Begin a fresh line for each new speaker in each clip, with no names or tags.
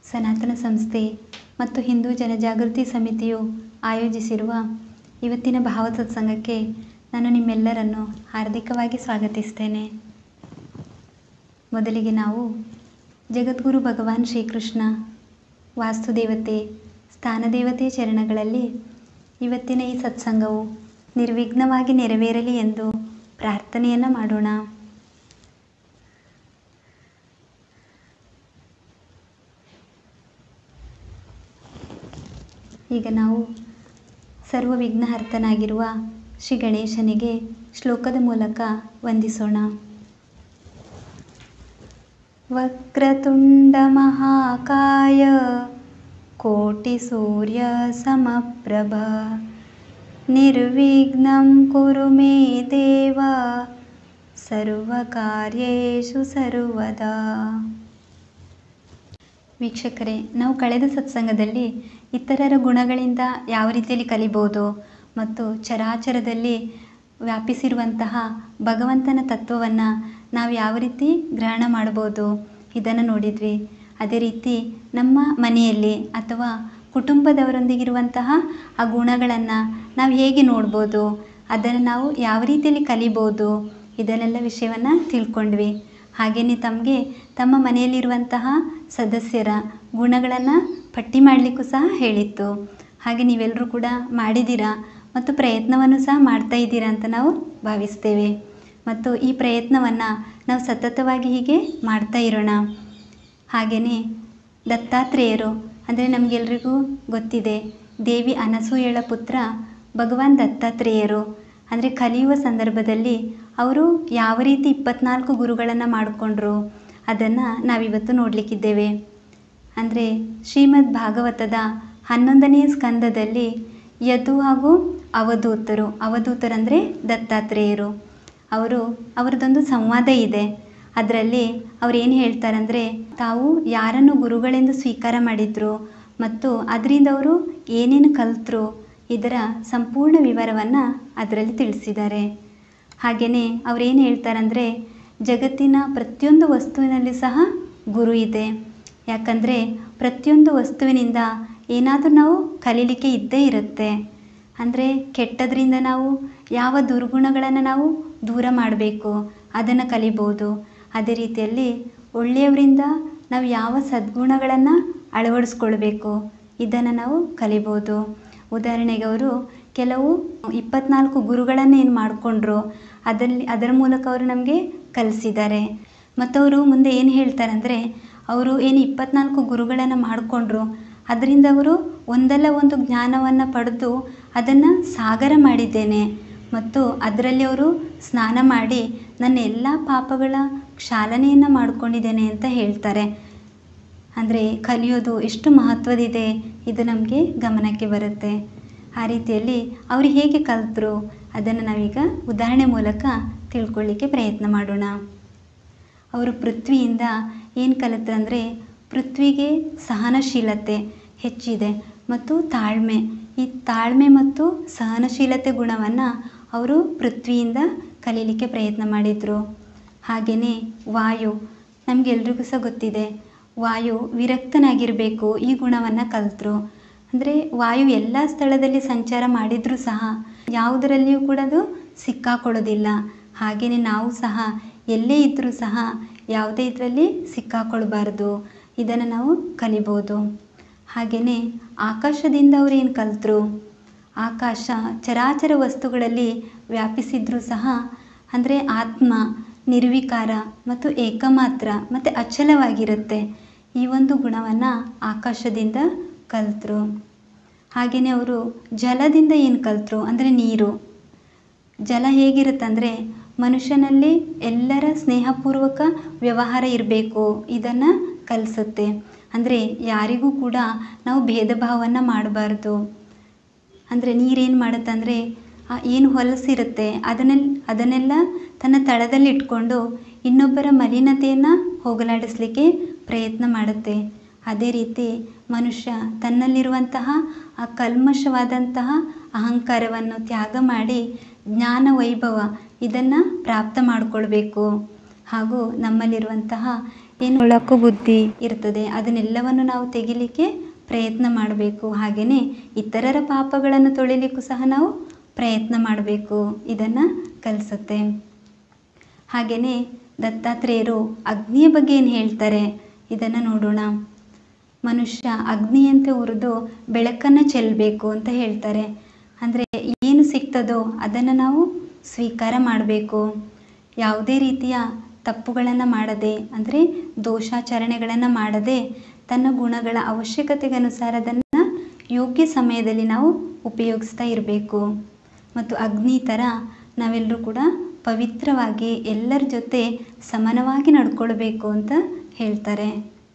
ಸನಾತನ ಸಂಸ್ಥೆ ಮತ್ತು ಹಿಂದೂ ಜನಜಾಗೃತಿ ಸಮಿತಿಯು ಆಯೋಜಿಸಿರುವ ಇವತ್ತಿನ ಭಾವ ಸತ್ಸಂಗಕ್ಕೆ ನಾನು ನಿಮ್ಮೆಲ್ಲರನ್ನು ಹಾರ್ದಿಕವಾಗಿ ಸ್ವಾಗತಿಸ್ತೇನೆ ಮೊದಲಿಗೆ ನಾವು ಜಗದ್ಗುರು ಭಗವಾನ್ ಶ್ರೀಕೃಷ್ಣ ವಾಸ್ತುದೇವತೆ ಸ್ಥಾನದೇವತೆ ಚರಣಗಳಲ್ಲಿ ಇವತ್ತಿನ ಈ ಸತ್ಸಂಗವು ನಿರ್ವಿಘ್ನವಾಗಿ ನೆರವೇರಲಿ ಎಂದು ಪ್ರಾರ್ಥನೆಯನ್ನು ಮಾಡೋಣ ಈಗ ನಾವು ಸರ್ವ ವಿಘ್ನಹರ್ತನಾಗಿರುವ ಶ್ರೀ ಗಣೇಶನಿಗೆ ಶ್ಲೋಕದ ಮೂಲಕ ವಂದಿಸೋಣ ವಕ್ರತುಂಡ ಮಹಾಕಾಯ ಕೋಟಿ ಸೂರ್ಯ ಸಮಪ್ರಭ ನಿರ್ವಿಘ್ನಂ ಕುರು ಮೇ ದೇವ ಸರ್ವಕಾರ್ಯೇಷು ಸರ್ವದಾ ವೀಕ್ಷಕರೇ ನಾವು ಕಳೆದ ಸತ್ಸಂಗದಲ್ಲಿ ಇತರರ ಗುಣಗಳಿಂದ ಯಾವ ರೀತಿಯಲ್ಲಿ ಕಲಿಬೋದು ಮತ್ತು ಚರಾಚರದಲ್ಲಿ ವ್ಯಾಪಿಸಿರುವಂತಹ ಭಗವಂತನ ತತ್ವವನ್ನು ನಾವು ಯಾವ ರೀತಿ ಗ್ರಹಣ ಮಾಡ್ಬೋದು ಇದನ್ನು ನೋಡಿದ್ವಿ ಅದೇ ರೀತಿ ನಮ್ಮ ಮನೆಯಲ್ಲಿ ಅಥವಾ ಕುಟುಂಬದವರೊಂದಿಗಿರುವಂತಹ ಆ ಗುಣಗಳನ್ನು ನಾವು ಹೇಗೆ ನೋಡ್ಬೋದು ಅದನ್ನು ನಾವು ಯಾವ ರೀತಿಯಲ್ಲಿ ಕಲಿಬೋದು ಇದನ್ನೆಲ್ಲ ವಿಷಯವನ್ನು ತಿಳ್ಕೊಂಡ್ವಿ ಹಾಗೆಯೇ ತಮಗೆ ತಮ್ಮ ಮನೆಯಲ್ಲಿರುವಂತಹ ಸದಸ್ಯರ ಗುಣಗಳನ್ನು ಪಟ್ಟಿ ಮಾಡಲಿಕ್ಕೂ ಸಹ ಹೇಳಿತ್ತು ಹಾಗೆ ನೀವೆಲ್ಲರೂ ಕೂಡ ಮಾಡಿದ್ದೀರಾ ಮತ್ತು ಪ್ರಯತ್ನವನ್ನು ಸಹ ಮಾಡ್ತಾ ಇದ್ದೀರಾ ಅಂತ ನಾವು ಭಾವಿಸ್ತೇವೆ ಮತ್ತು ಈ ಪ್ರಯತ್ನವನ್ನು ನಾವು ಸತತವಾಗಿ ಹೀಗೆ ಮಾಡ್ತಾ ಇರೋಣ ಹಾಗೆಯೇ ದತ್ತಾತ್ರೇಯರು ಅಂದರೆ ನಮಗೆಲ್ರಿಗೂ ಗೊತ್ತಿದೆ ದೇವಿ ಅನಸೂಯಳ ಪುತ್ರ ಭಗವಾನ್ ದತ್ತಾತ್ರೇಯರು ಅಂದರೆ ಕಲಿಯುವ ಸಂದರ್ಭದಲ್ಲಿ ಅವರು ಯಾವ ರೀತಿ ಇಪ್ಪತ್ನಾಲ್ಕು ಗುರುಗಳನ್ನು ಮಾಡಿಕೊಂಡ್ರು ಅದನ್ನು ನಾವಿವತ್ತು ನೋಡಲಿಕ್ಕಿದ್ದೇವೆ ಅಂದರೆ ಶ್ರೀಮದ್ ಭಾಗವತದ ಹನ್ನೊಂದನೆಯ ಸ್ಕಂದದಲ್ಲಿ ಯದು ಹಾಗೂ ಅವಧೂತರು ಅವಧೂತರಂದರೆ ದತ್ತಾತ್ರೇಯರು ಅವರು ಅವರದೊಂದು ಸಂವಾದ ಇದೆ ಅದರಲ್ಲಿ ಅವ್ರು ಏನು ಹೇಳ್ತಾರಂದರೆ ತಾವು ಯಾರನ್ನು ಗುರುಗಳೆಂದು ಸ್ವೀಕಾರ ಮಾಡಿದ್ರು ಮತ್ತು ಅದರಿಂದ ಅವರು ಏನೇನು ಕಲಿತರು ಇದರ ಸಂಪೂರ್ಣ ವಿವರವನ್ನು ಅದರಲ್ಲಿ ತಿಳಿಸಿದ್ದಾರೆ ಹಾಗೆಯೇ ಅವ್ರೇನು ಹೇಳ್ತಾರಂದರೆ ಜಗತ್ತಿನ ಪ್ರತಿಯೊಂದು ವಸ್ತುವಿನಲ್ಲಿ ಸಹ ಗುರು ಇದೆ ಯಾಕಂದರೆ ಪ್ರತಿಯೊಂದು ವಸ್ತುವಿನಿಂದ ಏನಾದರೂ ನಾವು ಕಲೀಲಿಕ್ಕೆ ಇದ್ದೇ ಇರುತ್ತೆ ಅಂದರೆ ಕೆಟ್ಟದ್ರಿಂದ ನಾವು ಯಾವ ದುರ್ಗುಣಗಳನ್ನು ನಾವು ದೂರ ಮಾಡಬೇಕು ಅದನ್ನು ಕಲಿಬೋದು ಅದೇ ರೀತಿಯಲ್ಲಿ ಒಳ್ಳೆಯವರಿಂದ ನಾವು ಯಾವ ಸದ್ಗುಣಗಳನ್ನು ಅಳವಡಿಸ್ಕೊಳ್ಬೇಕು ಇದನ್ನು ನಾವು ಕಲಿಬೋದು ಉದಾಹರಣೆಗೆ ಅವರು ಕೆಲವು ಇಪ್ಪತ್ನಾಲ್ಕು ಗುರುಗಳನ್ನು ಏನು ಮಾಡಿಕೊಂಡ್ರು ಅದರಲ್ಲಿ ಅದರ ಮೂಲಕ ಅವರು ನಮಗೆ ಕಲಿಸಿದ್ದಾರೆ ಮತ್ತು ಅವರು ಮುಂದೆ ಏನು ಹೇಳ್ತಾರಂದರೆ ಅವರು ಏನು ಇಪ್ಪತ್ನಾಲ್ಕು ಗುರುಗಳನ್ನು ಮಾಡಿಕೊಂಡ್ರು ಅದರಿಂದ ಅವರು ಒಂದಲ್ಲ ಒಂದು ಜ್ಞಾನವನ್ನು ಪಡೆದು ಅದನ್ನು ಸಾಗರ ಮಾಡಿದ್ದೇನೆ ಮತ್ತು ಅದರಲ್ಲಿ ಅವರು ಸ್ನಾನ ಮಾಡಿ ನನ್ನ ಎಲ್ಲ ಪಾಪಗಳ ಕ್ಷಾಲನೆಯನ್ನು ಮಾಡ್ಕೊಂಡಿದ್ದೇನೆ ಅಂತ ಹೇಳ್ತಾರೆ ಅಂದರೆ ಕಲಿಯೋದು ಎಷ್ಟು ಮಹತ್ವದಿದೆ ಇದು ನಮಗೆ ಗಮನಕ್ಕೆ ಬರುತ್ತೆ ಆ ರೀತಿಯಲ್ಲಿ ಅವರು ಹೇಗೆ ಕಲಿತರು ಅದನ್ನು ನಾವೀಗ ಉದಾಹರಣೆ ಮೂಲಕ ತಿಳ್ಕೊಳ್ಳಿಕ್ಕೆ ಪ್ರಯತ್ನ ಮಾಡೋಣ ಅವರು ಪೃಥ್ವಿಯಿಂದ ಏನು ಕಲಿತರಂದರೆ ಪೃಥ್ವಿಗೆ ಸಹನಶೀಲತೆ ಹೆಚ್ಚಿದೆ ಮತ್ತು ತಾಳ್ಮೆ ಈ ತಾಳ್ಮೆ ಮತ್ತು ಸಹನಶೀಲತೆ ಗುಣವನ್ನು ಅವರು ಪೃಥ್ವಿಯಿಂದ ಕಲೀಲಿಕ್ಕೆ ಪ್ರಯತ್ನ ಮಾಡಿದರು ಹಾಗೆಯೇ ವಾಯು ನಮಗೆಲ್ರಿಗೂ ಸಹ ಗೊತ್ತಿದೆ ವಾಯು ವಿರಕ್ತನಾಗಿರಬೇಕು ಈ ಗುಣವನ್ನು ಕಲಿತರು ಅಂದರೆ ವಾಯು ಎಲ್ಲ ಸ್ಥಳದಲ್ಲಿ ಸಂಚಾರ ಮಾಡಿದರೂ ಸಹ ಯಾವುದರಲ್ಲಿಯೂ ಕೂಡ ಅದು ಸಿಕ್ಕಾಕೊಳ್ಳೋದಿಲ್ಲ ಹಾಗೆಯೇ ನಾವು ಸಹ ಎಲ್ಲೇ ಇದ್ದರೂ ಸಹ ಯಾವುದೇ ಇದರಲ್ಲಿ ಸಿಕ್ಕಾಕೊಳ್ಬಾರ್ದು ಇದನ್ನು ನಾವು ಕಲಿಬೋದು ಹಾಗೆಯೇ ಆಕಾಶದಿಂದ ಅವ್ರು ಏನು ಕಲಿತರು ಆಕಾಶ ಚರಾಚರ ವಸ್ತುಗಳಲ್ಲಿ ವ್ಯಾಪಿಸಿದ್ರೂ ಸಹ ಅಂದರೆ ಆತ್ಮ ನಿರ್ವಿಕಾರ ಮತ್ತು ಏಕಮಾತ್ರ ಮತ್ತು ಅಚಲವಾಗಿರುತ್ತೆ ಈ ಒಂದು ಗುಣವನ್ನು ಆಕಾಶದಿಂದ ಕಲಿತರು ಹಾಗೆಯೇ ಅವರು ಜಲದಿಂದ ಏನು ಕಲಿತರು ಅಂದರೆ ನೀರು ಜಲ ಹೇಗಿರುತ್ತಂದರೆ ಮನುಷ್ಯನಲ್ಲಿ ಎಲ್ಲರ ಸ್ನೇಹಪೂರ್ವಕ ವ್ಯವಹಾರ ಇರಬೇಕು ಇದನ್ನು ಕಲಿಸುತ್ತೆ ಅಂದರೆ ಯಾರಿಗೂ ಕೂಡ ನಾವು ಭೇದ ಭಾವವನ್ನು ಮಾಡಬಾರ್ದು ಅಂದರೆ ನೀರೇನು ಮಾಡುತ್ತಂದರೆ ಏನು ಹೊಲಸಿರುತ್ತೆ ಅದನ್ನೆಲ್ಲ ಅದನ್ನೆಲ್ಲ ತನ್ನ ತಳದಲ್ಲಿ ಇಟ್ಕೊಂಡು ಇನ್ನೊಬ್ಬರ ಮಲಿನತೆಯನ್ನು ಹೋಗಲಾಡಿಸಲಿಕ್ಕೆ ಪ್ರಯತ್ನ ಮಾಡುತ್ತೆ ಅದೇ ರೀತಿ ಮನುಷ್ಯ ತನ್ನಲ್ಲಿರುವಂತಹ ಆ ಕಲ್ಮಶವಾದಂತಹ ಅಹಂಕಾರವನ್ನು ತ್ಯಾಗ ಮಾಡಿ ಜ್ಞಾನ ವೈಭವ ಇದನ್ನು ಪ್ರಾಪ್ತ ಮಾಡಿಕೊಳ್ಬೇಕು ಹಾಗೂ ನಮ್ಮಲ್ಲಿರುವಂತಹ ಏನು ಒಳಕು ಬುದ್ಧಿ ಇರ್ತದೆ ಅದನ್ನೆಲ್ಲವನ್ನು ನಾವು ತೆಗಿಲಿಕ್ಕೆ ಪ್ರಯತ್ನ ಮಾಡಬೇಕು ಹಾಗೆಯೇ ಇತರರ ಪಾಪಗಳನ್ನು ತೊಳಿಲಿಕ್ಕೂ ಸಹ ನಾವು ಪ್ರಯತ್ನ ಮಾಡಬೇಕು ಇದನ್ನು ಕಲಿಸುತ್ತೆ ಹಾಗೆಯೇ ದತ್ತಾತ್ರೇಯರು ಅಗ್ನಿಯ ಬಗ್ಗೆ ಏನು ಹೇಳ್ತಾರೆ ಇದನ್ನು ನೋಡೋಣ ಮನುಷ್ಯ ಅಗ್ನಿಯಂತೆ ಉರಿದು ಬೆಳಕನ್ನು ಚೆಲ್ಲಬೇಕು ಅಂತ ಹೇಳ್ತಾರೆ ಅಂದರೆ ಏನು ಸಿಗ್ತದೋ ಅದನ್ನು ನಾವು ಸ್ವೀಕಾರ ಮಾಡಬೇಕು ಯಾವುದೇ ರೀತಿಯ ತಪ್ಪುಗಳನ್ನು ಮಾಡದೆ ಅಂದರೆ ದೋಷಾಚರಣೆಗಳನ್ನು ಮಾಡದೆ ತನ್ನ ಗುಣಗಳ ಅವಶ್ಯಕತೆಗೆ ಅನುಸಾರ ಅದನ್ನು ಯೋಗ್ಯ ಸಮಯದಲ್ಲಿ ನಾವು ಉಪಯೋಗಿಸ್ತಾ ಇರಬೇಕು ಮತ್ತು ಅಗ್ನಿ ಥರ ನಾವೆಲ್ಲರೂ ಕೂಡ ಪವಿತ್ರವಾಗಿ ಎಲ್ಲರ ಜೊತೆ ಸಮಾನವಾಗಿ ನಡ್ಕೊಳ್ಬೇಕು ಅಂತ ಹೇಳ್ತಾರೆ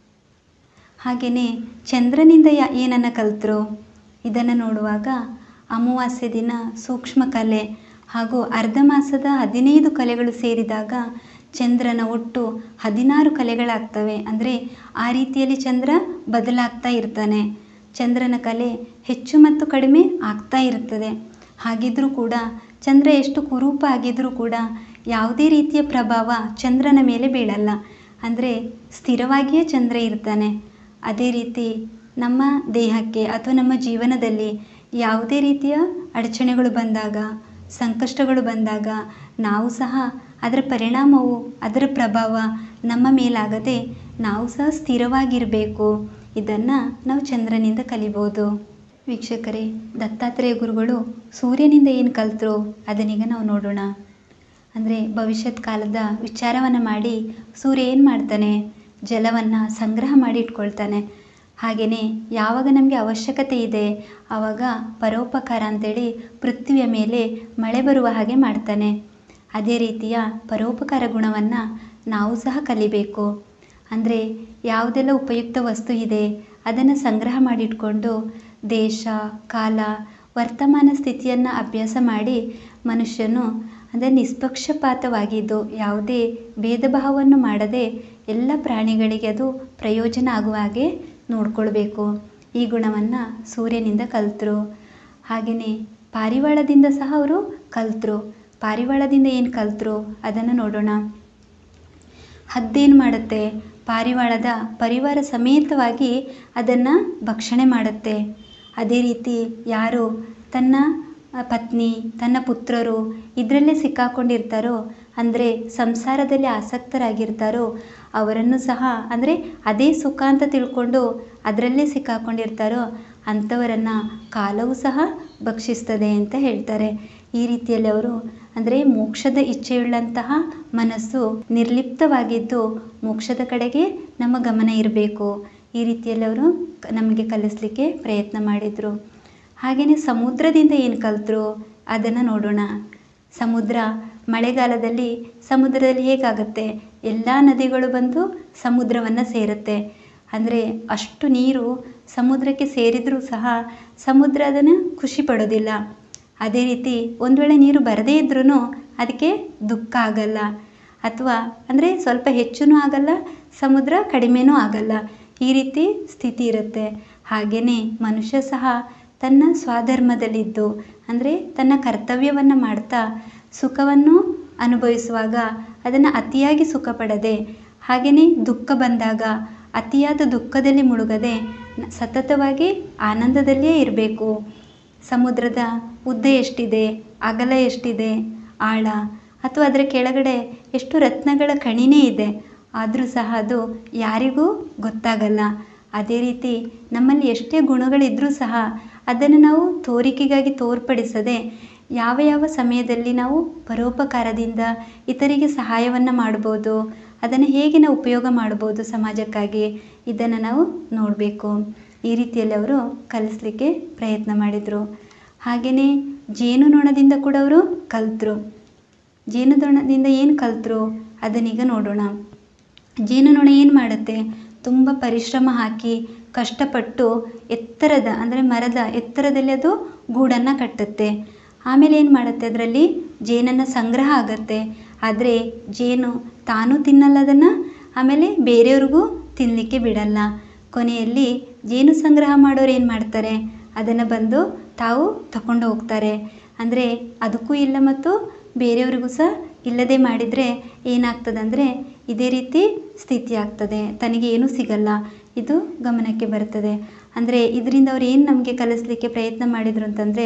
ಹಾಗೆಯೇ ಚಂದ್ರನಿಂದ ಯಾ ಏನನ್ನು ಕಲಿತರು ಇದನ್ನು ನೋಡುವಾಗ ಅಮಾವಾಸ್ಯೆ ದಿನ ಸೂಕ್ಷ್ಮ ಕಲೆ ಹಾಗೂ ಅರ್ಧ ಮಾಸದ ಹದಿನೈದು ಕಲೆಗಳು ಸೇರಿದಾಗ ಚಂದ್ರನ ಒಟ್ಟು ಹದಿನಾರು ಕಲೆಗಳಾಗ್ತವೆ ಅಂದರೆ ಆ ರೀತಿಯಲ್ಲಿ ಚಂದ್ರ ಬದಲಾಗ್ತಾ ಇರ್ತಾನೆ ಚಂದ್ರನ ಕಲೆ ಹೆಚ್ಚು ಮತ್ತು ಕಡಿಮೆ ಆಗ್ತಾ ಇರ್ತದೆ ಹಾಗಿದ್ರೂ ಕೂಡ ಚಂದ್ರ ಎಷ್ಟು ಕುರೂಪ ಆಗಿದ್ರೂ ಕೂಡ ಯಾವುದೇ ರೀತಿಯ ಪ್ರಭಾವ ಚಂದ್ರನ ಮೇಲೆ ಬೀಳಲ್ಲ ಅಂದರೆ ಸ್ಥಿರವಾಗಿಯೇ ಚಂದ್ರ ಇರ್ತಾನೆ ಅದೇ ರೀತಿ ನಮ್ಮ ದೇಹಕ್ಕೆ ಅಥವಾ ನಮ್ಮ ಜೀವನದಲ್ಲಿ ಯಾವುದೇ ರೀತಿಯ ಅಡಚಣೆಗಳು ಬಂದಾಗ ಸಂಕಷ್ಟಗಳು ಬಂದಾಗ ನಾವು ಸಹ ಅದರ ಪರಿಣಾಮವು ಅದರ ಪ್ರಭಾವ ನಮ್ಮ ಮೇಲಾಗದೆ ನಾವು ಸಹ ಸ್ಥಿರವಾಗಿರಬೇಕು ಇದನ್ನು ನಾವು ಚಂದ್ರನಿಂದ ಕಲಿಬೋದು ವೀಕ್ಷಕರೇ ದತ್ತಾತ್ರೇಯ ಗುರುಗಳು ಸೂರ್ಯನಿಂದ ಏನು ಕಲಿತರು ಅದನ್ನೀಗ ನಾವು ನೋಡೋಣ ಅಂದರೆ ಭವಿಷ್ಯತ್ ಕಾಲದ ವಿಚಾರವನ್ನು ಮಾಡಿ ಸೂರ್ಯ ಏನು ಮಾಡ್ತಾನೆ ಜಲವನ್ನು ಸಂಗ್ರಹ ಮಾಡಿ ಇಟ್ಕೊಳ್ತಾನೆ ಹಾಗೆಯೇ ಯಾವಾಗ ನಮಗೆ ಅವಶ್ಯಕತೆ ಇದೆ ಆವಾಗ ಪರೋಪಕಾರ ಅಂತೇಳಿ ಪೃಥ್ವಿಯ ಮೇಲೆ ಮಳೆ ಬರುವ ಹಾಗೆ ಮಾಡ್ತಾನೆ ಅದೇ ರೀತಿಯ ಪರೋಪಕಾರ ಗುಣವನ್ನು ನಾವು ಸಹ ಕಲಿಬೇಕು ಅಂದರೆ ಯಾವುದೆಲ್ಲ ಉಪಯುಕ್ತ ವಸ್ತು ಇದೆ ಅದನ್ನು ಸಂಗ್ರಹ ಮಾಡಿಟ್ಕೊಂಡು ದೇಶ ಕಾಲ ವರ್ತಮಾನ ಸ್ಥಿತಿಯನ್ನು ಅಭ್ಯಾಸ ಮಾಡಿ ಮನುಷ್ಯನು ಅಂದರೆ ನಿಷ್ಪಕ್ಷಪಾತವಾಗಿದ್ದು ಯಾವುದೇ ಭೇದ ಭಾವವನ್ನು ಮಾಡದೆ ಎಲ್ಲ ಪ್ರಾಣಿಗಳಿಗೆ ಅದು ಪ್ರಯೋಜನ ಆಗುವ ಹಾಗೆ ನೋಡ್ಕೊಳ್ಬೇಕು ಈ ಗುಣವನ್ನು ಸೂರ್ಯನಿಂದ ಕಲಿತರು ಹಾಗೆಯೇ ಪಾರಿವಾಳದಿಂದ ಸಹ ಅವರು ಕಲಿತರು ಪಾರಿವಾಳದಿಂದ ಏನು ಕಲಿತರು ಅದನ್ನು ನೋಡೋಣ ಹದ್ದೇನು ಮಾಡುತ್ತೆ ಪಾರಿವಾಳದ ಪರಿವಾರ ಸಮೇತವಾಗಿ ಅದನ್ನು ಭಕ್ಷಣೆ ಮಾಡುತ್ತೆ ಅದೇ ರೀತಿ ಯಾರು ತನ್ನ ಪತ್ನಿ ತನ್ನ ಪುತ್ರರು ಇದರಲ್ಲೇ ಸಿಕ್ಕಾಕೊಂಡಿರ್ತಾರೋ ಅಂದರೆ ಸಂಸಾರದಲ್ಲಿ ಆಸಕ್ತರಾಗಿರ್ತಾರೋ ಅವರನ್ನು ಸಹ ಅಂದರೆ ಅದೇ ಸುಖ ಅಂತ ತಿಳ್ಕೊಂಡು ಅದರಲ್ಲೇ ಸಿಕ್ಕಾಕೊಂಡಿರ್ತಾರೋ ಅಂಥವರನ್ನು ಕಾಲವು ಸಹ ಭಕ್ಷಿಸ್ತದೆ ಅಂತ ಹೇಳ್ತಾರೆ ಈ ರೀತಿಯಲ್ಲಿ ಅವರು ಅಂದರೆ ಮೋಕ್ಷದ ಇಚ್ಛೆಯುಳ್ಳಂತಹ ಮನಸ್ಸು ನಿರ್ಲಿಪ್ತವಾಗಿದ್ದು ಮೋಕ್ಷದ ಕಡೆಗೆ ನಮ್ಮ ಗಮನ ಇರಬೇಕು ಈ ರೀತಿಯಲ್ಲಿ ಅವರು ನಮಗೆ ಕಲಿಸ್ಲಿಕ್ಕೆ ಪ್ರಯತ್ನ ಮಾಡಿದರು ಹಾಗೆಯೇ ಸಮುದ್ರದಿಂದ ಏನು ಕಲಿತರು ಅದನ್ನು ನೋಡೋಣ ಸಮುದ್ರ ಮಳೆಗಾಲದಲ್ಲಿ ಸಮುದ್ರದಲ್ಲಿ ಹೇಗಾಗುತ್ತೆ ಎಲ್ಲ ನದಿಗಳು ಬಂದು ಸಮುದ್ರವನ್ನು ಸೇರುತ್ತೆ ಅಂದರೆ ಅಷ್ಟು ನೀರು ಸಮುದ್ರಕ್ಕೆ ಸೇರಿದರೂ ಸಹ ಸಮುದ್ರ ಅದನ್ನು ಖುಷಿ ಪಡೋದಿಲ್ಲ ಅದೇ ರೀತಿ ಒಂದು ವೇಳೆ ನೀರು ಬರದೇ ಇದ್ರೂ ಅದಕ್ಕೆ ದುಃಖ ಆಗಲ್ಲ ಅಥವಾ ಅಂದರೆ ಸ್ವಲ್ಪ ಹೆಚ್ಚೂ ಆಗಲ್ಲ ಸಮುದ್ರ ಕಡಿಮೆನೂ ಆಗಲ್ಲ ಈ ರೀತಿ ಸ್ಥಿತಿ ಇರುತ್ತೆ ಹಾಗೆಯೇ ಮನುಷ್ಯ ಸಹ ತನ್ನ ಸ್ವಧರ್ಮದಲ್ಲಿದ್ದು ಅಂದರೆ ತನ್ನ ಕರ್ತವ್ಯವನ್ನು ಮಾಡ್ತಾ ಸುಖವನ್ನು ಅನುಭವಿಸುವಾಗ ಅದನ್ನು ಅತಿಯಾಗಿ ಸುಖ ಪಡದೆ ಹಾಗೆಯೇ ದುಃಖ ಬಂದಾಗ ಅತಿಯಾದ ದುಃಖದಲ್ಲಿ ಮುಳುಗದೆ ಸತತವಾಗಿ ಆನಂದದಲ್ಲಿಯೇ ಇರಬೇಕು ಸಮುದ್ರದ ಉದ್ದ ಎಷ್ಟಿದೆ ಅಗಲ ಎಷ್ಟಿದೆ ಆಳ ಅಥವಾ ಅದರ ಕೆಳಗಡೆ ಎಷ್ಟು ರತ್ನಗಳ ಕಣಿನೇ ಇದೆ ಆದರೂ ಸಹ ಅದು ಯಾರಿಗೂ ಗೊತ್ತಾಗಲ್ಲ ಅದೇ ರೀತಿ ನಮ್ಮಲ್ಲಿ ಎಷ್ಟೇ ಗುಣಗಳಿದ್ದರೂ ಸಹ ಅದನ್ನು ನಾವು ತೋರಿಕೆಗಾಗಿ ತೋರ್ಪಡಿಸದೆ ಯಾವ ಯಾವ ಸಮಯದಲ್ಲಿ ನಾವು ಪರೋಪಕಾರದಿಂದ ಇತರಿಗೆ ಸಹಾಯವನ್ನು ಮಾಡ್ಬೋದು ಅದನ್ನು ಹೇಗೆ ನಾವು ಉಪಯೋಗ ಮಾಡ್ಬೋದು ಸಮಾಜಕ್ಕಾಗಿ ಇದನ್ನು ನಾವು ನೋಡಬೇಕು ಈ ರೀತಿಯಲ್ಲಿ ಅವರು ಕಲಿಸ್ಲಿಕ್ಕೆ ಪ್ರಯತ್ನ ಮಾಡಿದರು ಹಾಗೆಯೇ ಜೇನುನೊಣದಿಂದ ಕೂಡ ಅವರು ಕಲಿತರು ಜೇನುನೊಣದಿಂದ ಏನು ಕಲಿತರು ಅದನ್ನೀಗ ನೋಡೋಣ ಜೇನುನೊಣ ಏನು ಮಾಡುತ್ತೆ ತುಂಬ ಪರಿಶ್ರಮ ಹಾಕಿ ಕಷ್ಟಪಟ್ಟು ಎತ್ತರದ ಅಂದರೆ ಮರದ ಎತ್ತರದಲ್ಲಿ ಅದು ಗೂಡನ್ನು ಕಟ್ಟುತ್ತೆ ಆಮೇಲೆ ಏನು ಮಾಡುತ್ತೆ ಅದರಲ್ಲಿ ಜೇನನ್ನು ಸಂಗ್ರಹ ಆಗುತ್ತೆ ಆದರೆ ಜೇನು ತಾನು ತಿನ್ನಲ್ಲ ಅದನ್ನು ಆಮೇಲೆ ಬೇರೆಯವ್ರಿಗೂ ತಿನ್ನಲಿಕ್ಕೆ ಬಿಡಲ್ಲ ಕೊನೆಯಲ್ಲಿ ಜೇನು ಸಂಗ್ರಹ ಮಾಡೋರು ಏನು ಮಾಡ್ತಾರೆ ಅದನ್ನು ಬಂದು ತಾವು ತಗೊಂಡು ಹೋಗ್ತಾರೆ ಅಂದರೆ ಅದಕ್ಕೂ ಇಲ್ಲ ಮತ್ತು ಬೇರೆಯವ್ರಿಗೂ ಸಹ ಇಲ್ಲದೆ ಮಾಡಿದರೆ ಏನಾಗ್ತದಂದರೆ ಇದೇ ರೀತಿ ಸ್ಥಿತಿ ಆಗ್ತದೆ ತನಗೆ ಏನೂ ಸಿಗಲ್ಲ ಇದು ಗಮನಕ್ಕೆ ಬರ್ತದೆ ಅಂದರೆ ಇದರಿಂದ ಅವ್ರು ಏನು ನಮಗೆ ಕಲಿಸ್ಲಿಕ್ಕೆ ಪ್ರಯತ್ನ ಮಾಡಿದರು ಅಂತಂದರೆ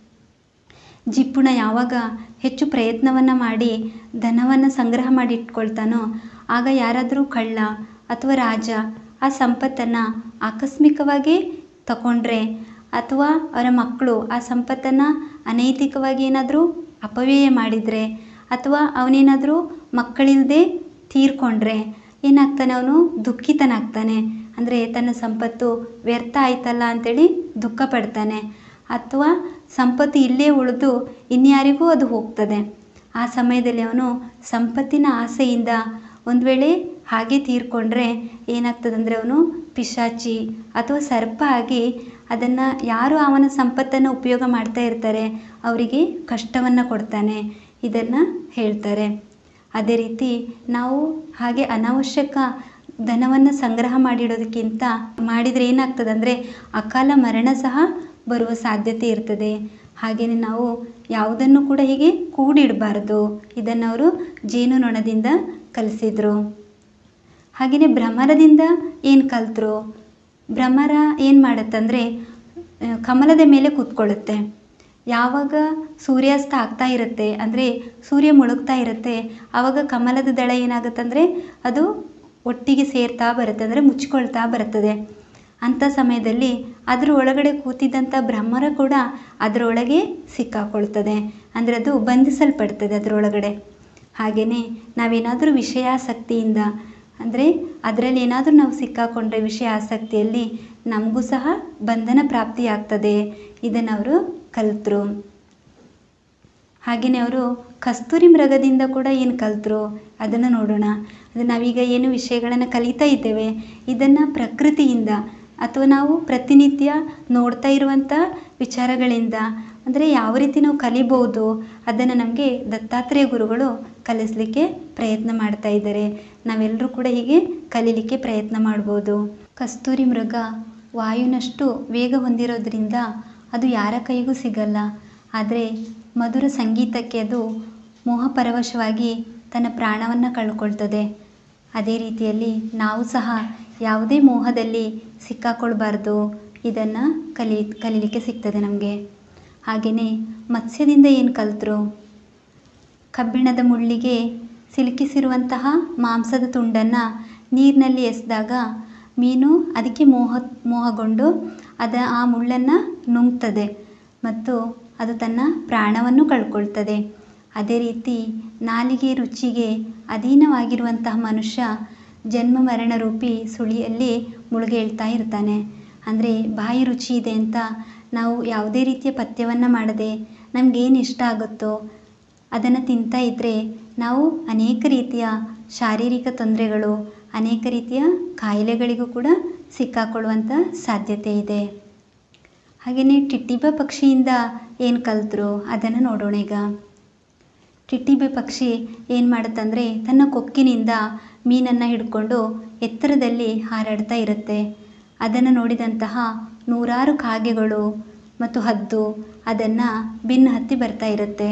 ಜಿಪ್ಪುಣ ಯಾವಾಗ ಹೆಚ್ಚು ಪ್ರಯತ್ನವನ್ನು ಮಾಡಿ ಧನವನ್ನು ಸಂಗ್ರಹ ಮಾಡಿ ಇಟ್ಕೊಳ್ತಾನೋ ಆಗ ಯಾರಾದರೂ ಕಳ್ಳ ಅಥವಾ ರಾಜ ಆ ಸಂಪತ್ತನ್ನು ಆಕಸ್ಮಿಕವಾಗಿ ತಗೊಂಡ್ರೆ ಅಥವಾ ಅವರ ಮಕ್ಕಳು ಆ ಸಂಪತ್ತನ್ನು ಅನೈತಿಕವಾಗಿ ಏನಾದರೂ ಅಪವ್ಯಯ ಮಾಡಿದರೆ ಅಥವಾ ಅವನೇನಾದರೂ ಮಕ್ಕಳಿಲ್ಲದೆ ತೀರ್ಕೊಂಡ್ರೆ ಏನಾಗ್ತಾನೆ ಅವನು ದುಃಖಿತನಾಗ್ತಾನೆ ಅಂದರೆ ತನ್ನ ಸಂಪತ್ತು ವ್ಯರ್ಥ ಆಯ್ತಲ್ಲ ಅಂತೇಳಿ ದುಃಖ ಪಡ್ತಾನೆ ಅಥವಾ ಸಂಪತ್ತು ಇಲ್ಲೇ ಉಳಿದು ಇನ್ಯಾರಿಗೂ ಅದು ಹೋಗ್ತದೆ ಆ ಸಮಯದಲ್ಲಿ ಅವನು ಸಂಪತ್ತಿನ ಆಸೆಯಿಂದ ಒಂದು ವೇಳೆ ಹಾಗೆ ತೀರ್ಕೊಂಡ್ರೆ ಏನಾಗ್ತದೆ ಅಂದರೆ ಅವನು ಪಿಶಾಚಿ ಅಥವಾ ಸರ್ಪ ಆಗಿ ಅದನ್ನು ಯಾರು ಅವನ ಸಂಪತ್ತನ್ನು ಉಪಯೋಗ ಮಾಡ್ತಾ ಇರ್ತಾರೆ ಅವರಿಗೆ ಕಷ್ಟವನ್ನು ಕೊಡ್ತಾನೆ ಇದನ್ನು ಹೇಳ್ತಾರೆ ಅದೇ ರೀತಿ ನಾವು ಹಾಗೆ ಅನಾವಶ್ಯಕ ಧನವನ್ನು ಸಂಗ್ರಹ ಮಾಡಿಡೋದಕ್ಕಿಂತ ಮಾಡಿದರೆ ಏನಾಗ್ತದೆ ಅಂದರೆ ಅಕಾಲ ಮರಣ ಸಹ ಬರುವ ಸಾಧ್ಯತೆ ಇರ್ತದೆ ಹಾಗೆಯೇ ನಾವು ಯಾವುದನ್ನು ಕೂಡ ಹೀಗೆ ಕೂಡಿಡಬಾರ್ದು ಇದನ್ನು ಅವರು ಜೇನುನೊಣದಿಂದ ಕಲಿಸಿದರು ಹಾಗೆಯೇ ಭ್ರಮರದಿಂದ ಏನು ಕಲ್ತರು ಭ್ರಮರ ಏನು ಮಾಡುತ್ತಂದರೆ ಕಮಲದ ಮೇಲೆ ಕೂತ್ಕೊಳ್ಳುತ್ತೆ ಯಾವಾಗ ಸೂರ್ಯಾಸ್ತ ಆಗ್ತಾ ಇರುತ್ತೆ ಅಂದರೆ ಸೂರ್ಯ ಮುಳುಗ್ತಾ ಇರುತ್ತೆ ಆವಾಗ ಕಮಲದ ದಳ ಏನಾಗುತ್ತಂದರೆ ಅದು ಒಟ್ಟಿಗೆ ಸೇರ್ತಾ ಬರುತ್ತೆ ಅಂದರೆ ಮುಚ್ಕೊಳ್ತಾ ಬರುತ್ತದೆ ಅಂಥ ಸಮಯದಲ್ಲಿ ಅದರ ಒಳಗಡೆ ಕೂತಿದ್ದಂಥ ಭ್ರಮರ ಕೂಡ ಅದರೊಳಗೆ ಸಿಕ್ಕಾಕೊಳ್ತದೆ ಅಂದರೆ ಅದು ಬಂಧಿಸಲ್ಪಡ್ತದೆ ಅದರೊಳಗಡೆ ಹಾಗೆಯೇ ನಾವೇನಾದರೂ ವಿಷಯಾಸಕ್ತಿಯಿಂದ ಅಂದರೆ ಅದರಲ್ಲಿ ಏನಾದರೂ ನಾವು ಸಿಕ್ಕಾಕೊಂಡ್ರೆ ವಿಷಯ ಆಸಕ್ತಿಯಲ್ಲಿ ನಮಗೂ ಸಹ ಬಂಧನ ಪ್ರಾಪ್ತಿಯಾಗ್ತದೆ ಇದನ್ನು ಅವರು ಕಲಿತರು ಹಾಗೆಯೇ ಅವರು ಕಸ್ತೂರಿ ಮೃಗದಿಂದ ಕೂಡ ಏನು ಕಲಿತರು ಅದನ್ನು ನೋಡೋಣ ಅದು ನಾವೀಗ ಏನು ವಿಷಯಗಳನ್ನು ಕಲಿತಾ ಇದ್ದೇವೆ ಇದನ್ನು ಪ್ರಕೃತಿಯಿಂದ ಅಥವಾ ನಾವು ಪ್ರತಿನಿತ್ಯ ನೋಡ್ತಾ ಇರುವಂಥ ವಿಚಾರಗಳಿಂದ ಅಂದರೆ ಯಾವ ರೀತಿ ನಾವು ಕಲಿಬೋದು ಅದನ್ನು ನಮಗೆ ದತ್ತಾತ್ರೇಯ ಗುರುಗಳು ಕಲಿಸಲಿಕ್ಕೆ ಪ್ರಯತ್ನ ಮಾಡ್ತಾ ಇದ್ದಾರೆ ನಾವೆಲ್ಲರೂ ಕೂಡ ಹೀಗೆ ಕಲೀಲಿಕ್ಕೆ ಪ್ರಯತ್ನ ಮಾಡ್ಬೋದು ಕಸ್ತೂರಿ ಮೃಗ ವಾಯುನಷ್ಟು ವೇಗ ಹೊಂದಿರೋದ್ರಿಂದ ಅದು ಯಾರ ಕೈಗೂ ಸಿಗಲ್ಲ ಆದರೆ ಮಧುರ ಸಂಗೀತಕ್ಕೆ ಅದು ಮೋಹಪರವಶವಾಗಿ ತನ್ನ ಪ್ರಾಣವನ್ನು ಕಳ್ಕೊಳ್ತದೆ ಅದೇ ರೀತಿಯಲ್ಲಿ ನಾವು ಸಹ ಯಾವುದೇ ಮೋಹದಲ್ಲಿ ಸಿಕ್ಕಾಕೊಳ್ಬಾರ್ದು ಇದನ್ನು ಕಲಿ ಕಲೀಲಿಕ್ಕೆ ಸಿಗ್ತದೆ ನಮಗೆ ಹಾಗೆಯೇ ಮತ್ಸ್ಯದಿಂದ ಏನು ಕಲಿತರು ಕಬ್ಬಿಣದ ಮುಳ್ಳಿಗೆ ಸಿಲುಕಿಸಿರುವಂತಹ ಮಾಂಸದ ತುಂಡನ್ನು ನೀರಿನಲ್ಲಿ ಎಸೆದಾಗ ಮೀನು ಅದಕ್ಕೆ ಮೋಹ ಮೋಹಗೊಂಡು ಅದ ಆ ಮುಳ್ಳನ್ನು ನುಂಗ್ತದೆ ಮತ್ತು ಅದು ತನ್ನ ಪ್ರಾಣವನ್ನು ಕಳ್ಕೊಳ್ತದೆ ಅದೇ ರೀತಿ ನಾಲಿಗೆ ರುಚಿಗೆ ಅಧೀನವಾಗಿರುವಂತಹ ಮನುಷ್ಯ ಜನ್ಮ ಮರಣ ರೂಪಿ ಸುಳಿಯಲ್ಲಿ ಮುಳುಗೇಳ್ತಾ ಇರ್ತಾನೆ ಅಂದರೆ ಬಾಯಿ ರುಚಿ ಇದೆ ಅಂತ ನಾವು ಯಾವುದೇ ರೀತಿಯ ಪಥ್ಯವನ್ನು ಮಾಡದೆ ನಮಗೇನು ಇಷ್ಟ ಆಗುತ್ತೋ ಅದನ್ನು ತಿಂತಾ ಇದ್ದರೆ ನಾವು ಅನೇಕ ರೀತಿಯ ಶಾರೀರಿಕ ತೊಂದರೆಗಳು ಅನೇಕ ರೀತಿಯ ಕಾಯಿಲೆಗಳಿಗೂ ಕೂಡ ಸಿಕ್ಕಾಕೊಳ್ಳುವಂಥ ಸಾಧ್ಯತೆ ಇದೆ ಹಾಗೆಯೇ ಟಿಟ್ಟಿಬ ಪಕ್ಷಿಯಿಂದ ಏನು ಕಲಿತರು ಅದನ್ನು ನೋಡೋಣ ಈಗ ಟಿಟ್ಟಿಬೆ ಪಕ್ಷಿ ಏನು ಮಾಡುತ್ತಂದರೆ ತನ್ನ ಕೊಕ್ಕಿನಿಂದ ಮೀನನ್ನು ಹಿಡ್ಕೊಂಡು ಎತ್ತರದಲ್ಲಿ ಹಾರಾಡ್ತಾ ಇರುತ್ತೆ ಅದನ್ನು ನೋಡಿದಂತಹ ನೂರಾರು ಕಾಗೆಗಳು ಮತ್ತು ಹದ್ದು ಅದನ್ನು ಬೆನ್ನು ಹತ್ತಿ ಬರ್ತಾ ಇರುತ್ತೆ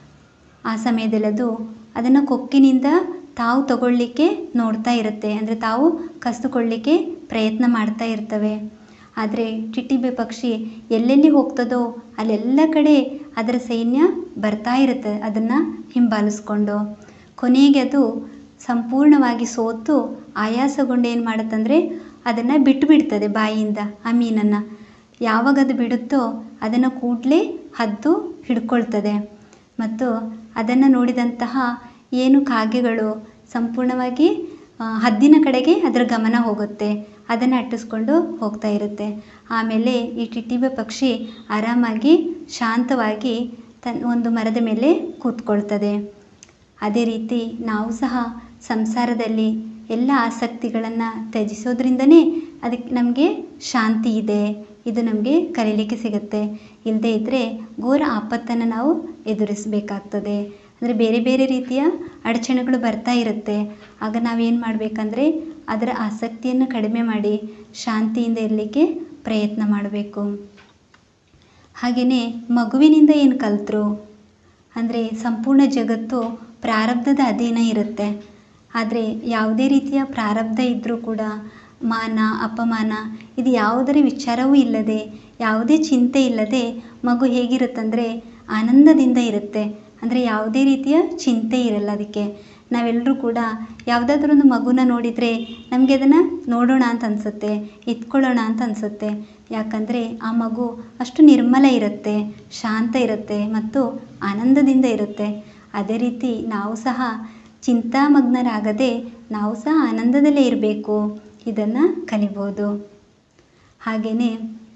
ಆ ಸಮಯದಲ್ಲಿ ಅದು ಅದನ್ನು ಕೊಕ್ಕಿನಿಂದ ತಾವು ತಗೊಳ್ಳಿಕ್ಕೆ ನೋಡ್ತಾ ಇರುತ್ತೆ ಅಂದರೆ ತಾವು ಕಸಿದುಕೊಳ್ಳಿಕ್ಕೆ ಪ್ರಯತ್ನ ಮಾಡ್ತಾ ಇರ್ತವೆ ಆದರೆ ಟಿಟ್ಟಿಬೆ ಪಕ್ಷಿ ಎಲ್ಲೆಲ್ಲಿ ಹೋಗ್ತದೋ ಅಲ್ಲೆಲ್ಲ ಕಡೆ ಅದರ ಸೈನ್ಯ ಬರ್ತಾ ಇರುತ್ತೆ ಅದನ್ನು ಹಿಂಬಾಲಿಸ್ಕೊಂಡು ಕೊನೆಗೆ ಅದು ಸಂಪೂರ್ಣವಾಗಿ ಸೋತು ಆಯಾಸಗೊಂಡು ಏನು ಮಾಡುತ್ತಂದರೆ ಅದನ್ನು ಬಿಟ್ಟು ಬಿಡ್ತದೆ ಬಾಯಿಯಿಂದ ಆ ಮೀನನ್ನು ಯಾವಾಗ ಅದು ಬಿಡುತ್ತೋ ಅದನ್ನು ಕೂಡಲೇ ಹದ್ದು ಹಿಡ್ಕೊಳ್ತದೆ ಮತ್ತು ಅದನ್ನು ನೋಡಿದಂತಹ ಏನು ಕಾಗೆಗಳು ಸಂಪೂರ್ಣವಾಗಿ ಆ, ಹದ್ದಿನ ಕಡೆಗೆ ಅದರ ಗಮನ ಹೋಗುತ್ತೆ ಅದನ್ನು ಅಟ್ಟಿಸ್ಕೊಂಡು ಹೋಗ್ತಾ ಇರುತ್ತೆ ಆಮೇಲೆ ಈ ಟಿಟ್ಟಿಬೆ ಪಕ್ಷಿ ಆರಾಮಾಗಿ ಶಾಂತವಾಗಿ ತನ್ನ ಒಂದು ಮರದ ಮೇಲೆ ಕೂತ್ಕೊಳ್ತದೆ ಅದೇ ರೀತಿ ನಾವು ಸಹ ಸಂಸಾರದಲ್ಲಿ ಎಲ್ಲ ಆಸಕ್ತಿಗಳನ್ನು ತ್ಯಜಿಸೋದ್ರಿಂದನೇ ಅದಕ್ಕೆ ನಮಗೆ ಶಾಂತಿ ಇದೆ ಇದು ನಮಗೆ ಕಲೀಲಿಕ್ಕೆ ಸಿಗುತ್ತೆ ಇಲ್ಲದೇ ಇದ್ದರೆ ಘೋರ ಆಪತ್ತನ್ನು ನಾವು ಎದುರಿಸಬೇಕಾಗ್ತದೆ ಅಂದರೆ ಬೇರೆ ಬೇರೆ ರೀತಿಯ ಅಡಚಣೆಗಳು ಬರ್ತಾ ಇರುತ್ತೆ ಆಗ ನಾವೇನು ಮಾಡಬೇಕಂದ್ರೆ ಅದರ ಆಸಕ್ತಿಯನ್ನು ಕಡಿಮೆ ಮಾಡಿ ಶಾಂತಿಯಿಂದ ಇರಲಿಕ್ಕೆ ಪ್ರಯತ್ನ ಮಾಡಬೇಕು ಹಾಗೆಯೇ ಮಗುವಿನಿಂದ ಏನು ಕಲಿತರು ಅಂದರೆ ಸಂಪೂರ್ಣ ಜಗತ್ತು ಪ್ರಾರಬ್ಧದ ಅಧೀನ ಇರುತ್ತೆ ಆದರೆ ಯಾವುದೇ ರೀತಿಯ ಪ್ರಾರಬ್ಧ ಇದ್ದರೂ ಕೂಡ ಮಾನ ಅಪಮಾನ ಇದು ಯಾವುದರ ವಿಚಾರವೂ ಇಲ್ಲದೆ ಯಾವುದೇ ಚಿಂತೆ ಇಲ್ಲದೆ ಮಗು ಹೇಗಿರುತ್ತಂದರೆ ಆನಂದದಿಂದ ಇರುತ್ತೆ ಅಂದರೆ ಯಾವುದೇ ರೀತಿಯ ಚಿಂತೆ ಇರಲ್ಲ ಅದಕ್ಕೆ ನಾವೆಲ್ಲರೂ ಕೂಡ ಯಾವುದಾದ್ರೂ ಒಂದು ಮಗುನ ನೋಡಿದರೆ ನಮಗೆ ಅದನ್ನು ನೋಡೋಣ ಅಂತ ಅನಿಸುತ್ತೆ ಎತ್ಕೊಳ್ಳೋಣ ಅಂತ ಅನಿಸುತ್ತೆ ಯಾಕಂದರೆ ಆ ಮಗು ಅಷ್ಟು ನಿರ್ಮಲ ಇರುತ್ತೆ ಶಾಂತ ಇರುತ್ತೆ ಮತ್ತು ಆನಂದದಿಂದ ಇರುತ್ತೆ ಅದೇ ರೀತಿ ನಾವು ಸಹ ಚಿಂತಾಮಗ್ನರಾಗದೆ ನಾವು ಸಹ ಆನಂದದಲ್ಲೇ ಇರಬೇಕು ಇದನ್ನು ಕಲಿಬೋದು ಹಾಗೆಯೇ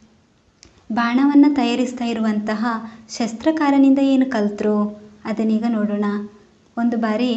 ಬಾಣವನ್ನು ತಯಾರಿಸ್ತಾ ಇರುವಂತಹ ಶಸ್ತ್ರಕಾರನಿಂದ ಏನು ಕಲಿತರು ಅದನ್ನೀಗ ನೋಡೋಣ ಒಂದು ಬಾರಿ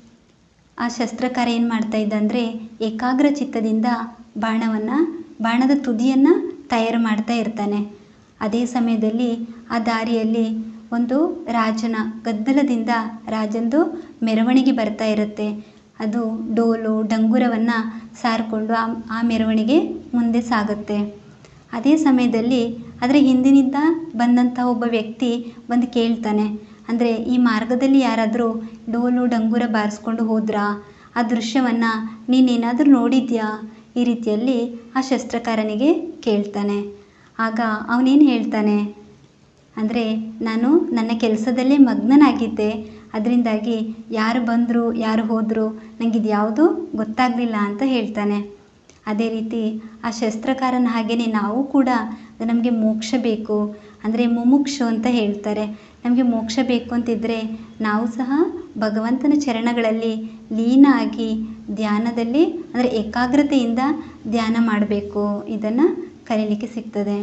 ಆ ಶಸ್ತ್ರಕಾರ ಏನು ಮಾಡ್ತಾ ಇದ್ದ ಅಂದರೆ ಏಕಾಗ್ರ ಚಿತ್ತದಿಂದ ಬಾಣವನ್ನು ಬಾಣದ ತುದಿಯನ್ನು ತಯಾರು ಮಾಡ್ತಾ ಇರ್ತಾನೆ ಅದೇ ಸಮಯದಲ್ಲಿ ಆ ದಾರಿಯಲ್ಲಿ ಒಂದು ರಾಜನ ಗದ್ದಲದಿಂದ ರಾಜಂದು ಮೆರವಣಿಗೆ ಬರ್ತಾ ಇರುತ್ತೆ ಅದು ಡೋಲು ಡಂಗುರವನ್ನು ಸಾರಿಕೊಂಡು ಆ ಆ ಮೆರವಣಿಗೆ ಮುಂದೆ ಸಾಗುತ್ತೆ ಅದೇ ಸಮಯದಲ್ಲಿ ಅದರ ಹಿಂದಿನಿಂದ ಬಂದಂಥ ಒಬ್ಬ ವ್ಯಕ್ತಿ ಬಂದು ಕೇಳ್ತಾನೆ ಅಂದರೆ ಈ ಮಾರ್ಗದಲ್ಲಿ ಯಾರಾದರೂ ಡೋಲು ಡಂಗುರ ಬಾರಿಸ್ಕೊಂಡು ಹೋದ್ರಾ ಆ ದೃಶ್ಯವನ್ನು ನೀನೇನಾದರೂ ನೋಡಿದ್ಯಾ ಈ ರೀತಿಯಲ್ಲಿ ಆ ಶಸ್ತ್ರಕಾರನಿಗೆ ಕೇಳ್ತಾನೆ ಆಗ ಅವನೇನು ಹೇಳ್ತಾನೆ ಅಂದರೆ ನಾನು ನನ್ನ ಕೆಲಸದಲ್ಲೇ ಮಗ್ನನಾಗಿದ್ದೆ ಅದರಿಂದಾಗಿ ಯಾರು ಬಂದರು ಯಾರು ಹೋದರು ನನಗೆ ಇದು ಯಾವುದೂ ಗೊತ್ತಾಗಲಿಲ್ಲ ಅಂತ ಹೇಳ್ತಾನೆ ಅದೇ ರೀತಿ ಆ ಶಸ್ತ್ರಕಾರನ ಹಾಗೆಯೇ ನಾವು ಕೂಡ ನಮಗೆ ಮೋಕ್ಷ ಬೇಕು ಅಂದರೆ ಮುಮುಕ್ಷು ಅಂತ ಹೇಳ್ತಾರೆ ನಮಗೆ ಮೋಕ್ಷ ಬೇಕು ಅಂತಿದ್ದರೆ ನಾವು ಸಹ ಭಗವಂತನ ಚರಣಗಳಲ್ಲಿ ಲೀನ ಆಗಿ ಧ್ಯಾನದಲ್ಲಿ ಅಂದರೆ ಏಕಾಗ್ರತೆಯಿಂದ ಧ್ಯಾನ ಮಾಡಬೇಕು ಇದನ್ನು ಕಲೀಲಿಕ್ಕೆ ಸಿಗ್ತದೆ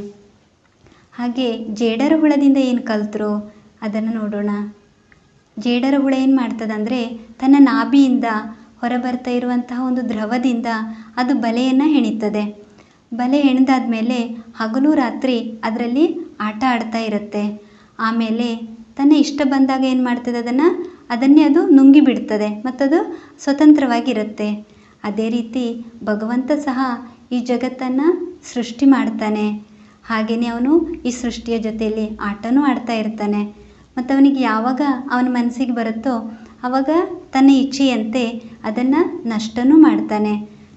ಹಾಗೆ ಜೇಡರ ಹುಳದಿಂದ ಏನು ಕಲಿತರು ಅದನ್ನು ನೋಡೋಣ ಜೇಡರ ಹುಳ ಏನು ಮಾಡ್ತದಂದರೆ ತನ್ನ ನಾಭಿಯಿಂದ ಹೊರಬರ್ತಾ ಇರುವಂತಹ ಒಂದು ದ್ರವದಿಂದ ಅದು ಬಲೆಯನ್ನು ಹೆಣಿತದೆ ಬಲೆ ಹೆಣೆದಾದ್ಮೇಲೆ ಹಗಲು ರಾತ್ರಿ ಅದರಲ್ಲಿ ಆಟ ಆಡ್ತಾ ಇರುತ್ತೆ ಆಮೇಲೆ ತನ್ನ ಇಷ್ಟ ಬಂದಾಗ ಏನು ಮಾಡ್ತದೆ ಅದನ್ನು ಅದನ್ನೇ ಅದು ನುಂಗಿ ಬಿಡ್ತದೆ ಮತ್ತದು ಸ್ವತಂತ್ರವಾಗಿರುತ್ತೆ ಅದೇ ರೀತಿ ಭಗವಂತ ಸಹ ಈ ಜಗತ್ತನ್ನು ಸೃಷ್ಟಿ ಮಾಡ್ತಾನೆ ಹಾಗೆಯೇ ಅವನು ಈ ಸೃಷ್ಟಿಯ ಜೊತೆಯಲ್ಲಿ ಆಟನೂ ಆಡ್ತಾ ಇರ್ತಾನೆ ಮತ್ತು ಅವನಿಗೆ ಯಾವಾಗ ಅವನ ಮನಸ್ಸಿಗೆ ಬರುತ್ತೋ ಆವಾಗ ತನ್ನ ಇಚ್ಛೆಯಂತೆ ಅದನ್ನು ನಷ್ಟನೂ ಮಾಡ್ತಾನೆ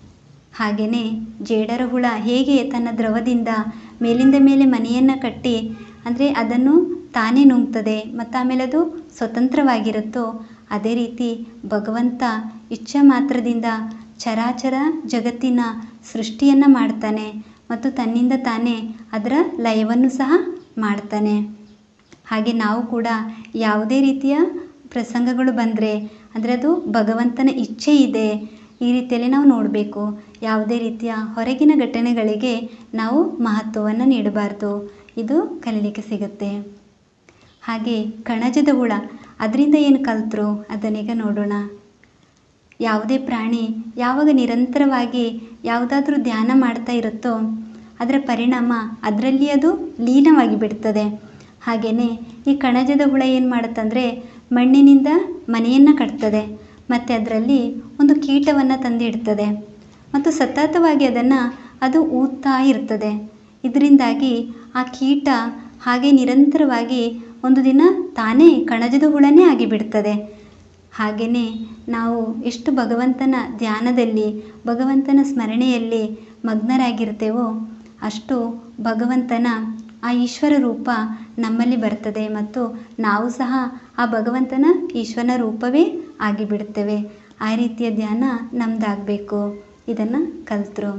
ಹಾಗೆಯೇ ಜೇಡರ ಹುಳ ಹೇಗೆ ತನ್ನ ದ್ರವದಿಂದ ಮೇಲಿಂದ ಮೇಲೆ ಮನೆಯನ್ನು ಕಟ್ಟಿ ಅಂದರೆ ಅದನ್ನು ತಾನೇ ನುಂಗ್ತದೆ ಮತ್ತು ಆಮೇಲೆ ಅದು ಸ್ವತಂತ್ರವಾಗಿರುತ್ತೋ ಅದೇ ರೀತಿ ಭಗವಂತ ಇಚ್ಛಾ ಮಾತ್ರದಿಂದ ಚರಾಚರ ಜಗತ್ತಿನ ಸೃಷ್ಟಿಯನ್ನು ಮಾಡ್ತಾನೆ ಮತ್ತು ತನ್ನಿಂದ ತಾನೇ ಅದರ ಲಯವನ್ನು ಸಹ ಮಾಡ್ತಾನೆ ಹಾಗೆ ನಾವು ಕೂಡ ಯಾವುದೇ ರೀತಿಯ ಪ್ರಸಂಗಗಳು ಬಂದರೆ ಅಂದರೆ ಅದು ಭಗವಂತನ ಇಚ್ಛೆ ಇದೆ ಈ ರೀತಿಯಲ್ಲಿ ನಾವು ನೋಡಬೇಕು ಯಾವುದೇ ರೀತಿಯ ಹೊರಗಿನ ಘಟನೆಗಳಿಗೆ ನಾವು ಮಹತ್ವವನ್ನು ನೀಡಬಾರ್ದು ಇದು ಕಲೀಲಿಕ್ಕೆ ಸಿಗುತ್ತೆ ಹಾಗೆ ಕಣಜದ ಹುಳ ಅದರಿಂದ ಏನು ಕಲಿತರು ಅದನ್ನೀಗ ನೋಡೋಣ ಯಾವುದೇ ಪ್ರಾಣಿ ಯಾವಾಗ ನಿರಂತರವಾಗಿ ಯಾವುದಾದ್ರೂ ಧ್ಯಾನ ಮಾಡ್ತಾ ಇರುತ್ತೋ ಅದರ ಪರಿಣಾಮ ಅದರಲ್ಲಿ ಅದು ಲೀನವಾಗಿ ಬಿಡ್ತದೆ ಹಾಗೆಯೇ ಈ ಕಣಜದ ಹುಳ ಏನು ಮಾಡುತ್ತಂದರೆ ಮಣ್ಣಿನಿಂದ ಮನೆಯನ್ನು ಕಟ್ತದೆ ಮತ್ತು ಅದರಲ್ಲಿ ಒಂದು ಕೀಟವನ್ನು ತಂದಿಡ್ತದೆ ಮತ್ತು ಸತತವಾಗಿ ಅದನ್ನು ಅದು ಊದ್ತಾ ಇರ್ತದೆ ಇದರಿಂದಾಗಿ ಆ ಕೀಟ ಹಾಗೆ ನಿರಂತರವಾಗಿ ಒಂದು ದಿನ ತಾನೇ ಕಣಜದ ಹುಳನೇ ಆಗಿಬಿಡ್ತದೆ ಹಾಗೆಯೇ ನಾವು ಎಷ್ಟು ಭಗವಂತನ ಧ್ಯಾನದಲ್ಲಿ ಭಗವಂತನ ಸ್ಮರಣೆಯಲ್ಲಿ ಮಗ್ನರಾಗಿರ್ತೇವೋ ಅಷ್ಟು ಭಗವಂತನ ಆ ಈಶ್ವರ ರೂಪ ನಮ್ಮಲ್ಲಿ ಬರ್ತದೆ ಮತ್ತು ನಾವು ಸಹ ಆ ಭಗವಂತನ ಈಶ್ವರನ ರೂಪವೇ ಆಗಿಬಿಡ್ತೇವೆ ಆ ರೀತಿಯ ಧ್ಯಾನ ನಮ್ಮದಾಗಬೇಕು ಇದನ್ನು ಕಲಿತರು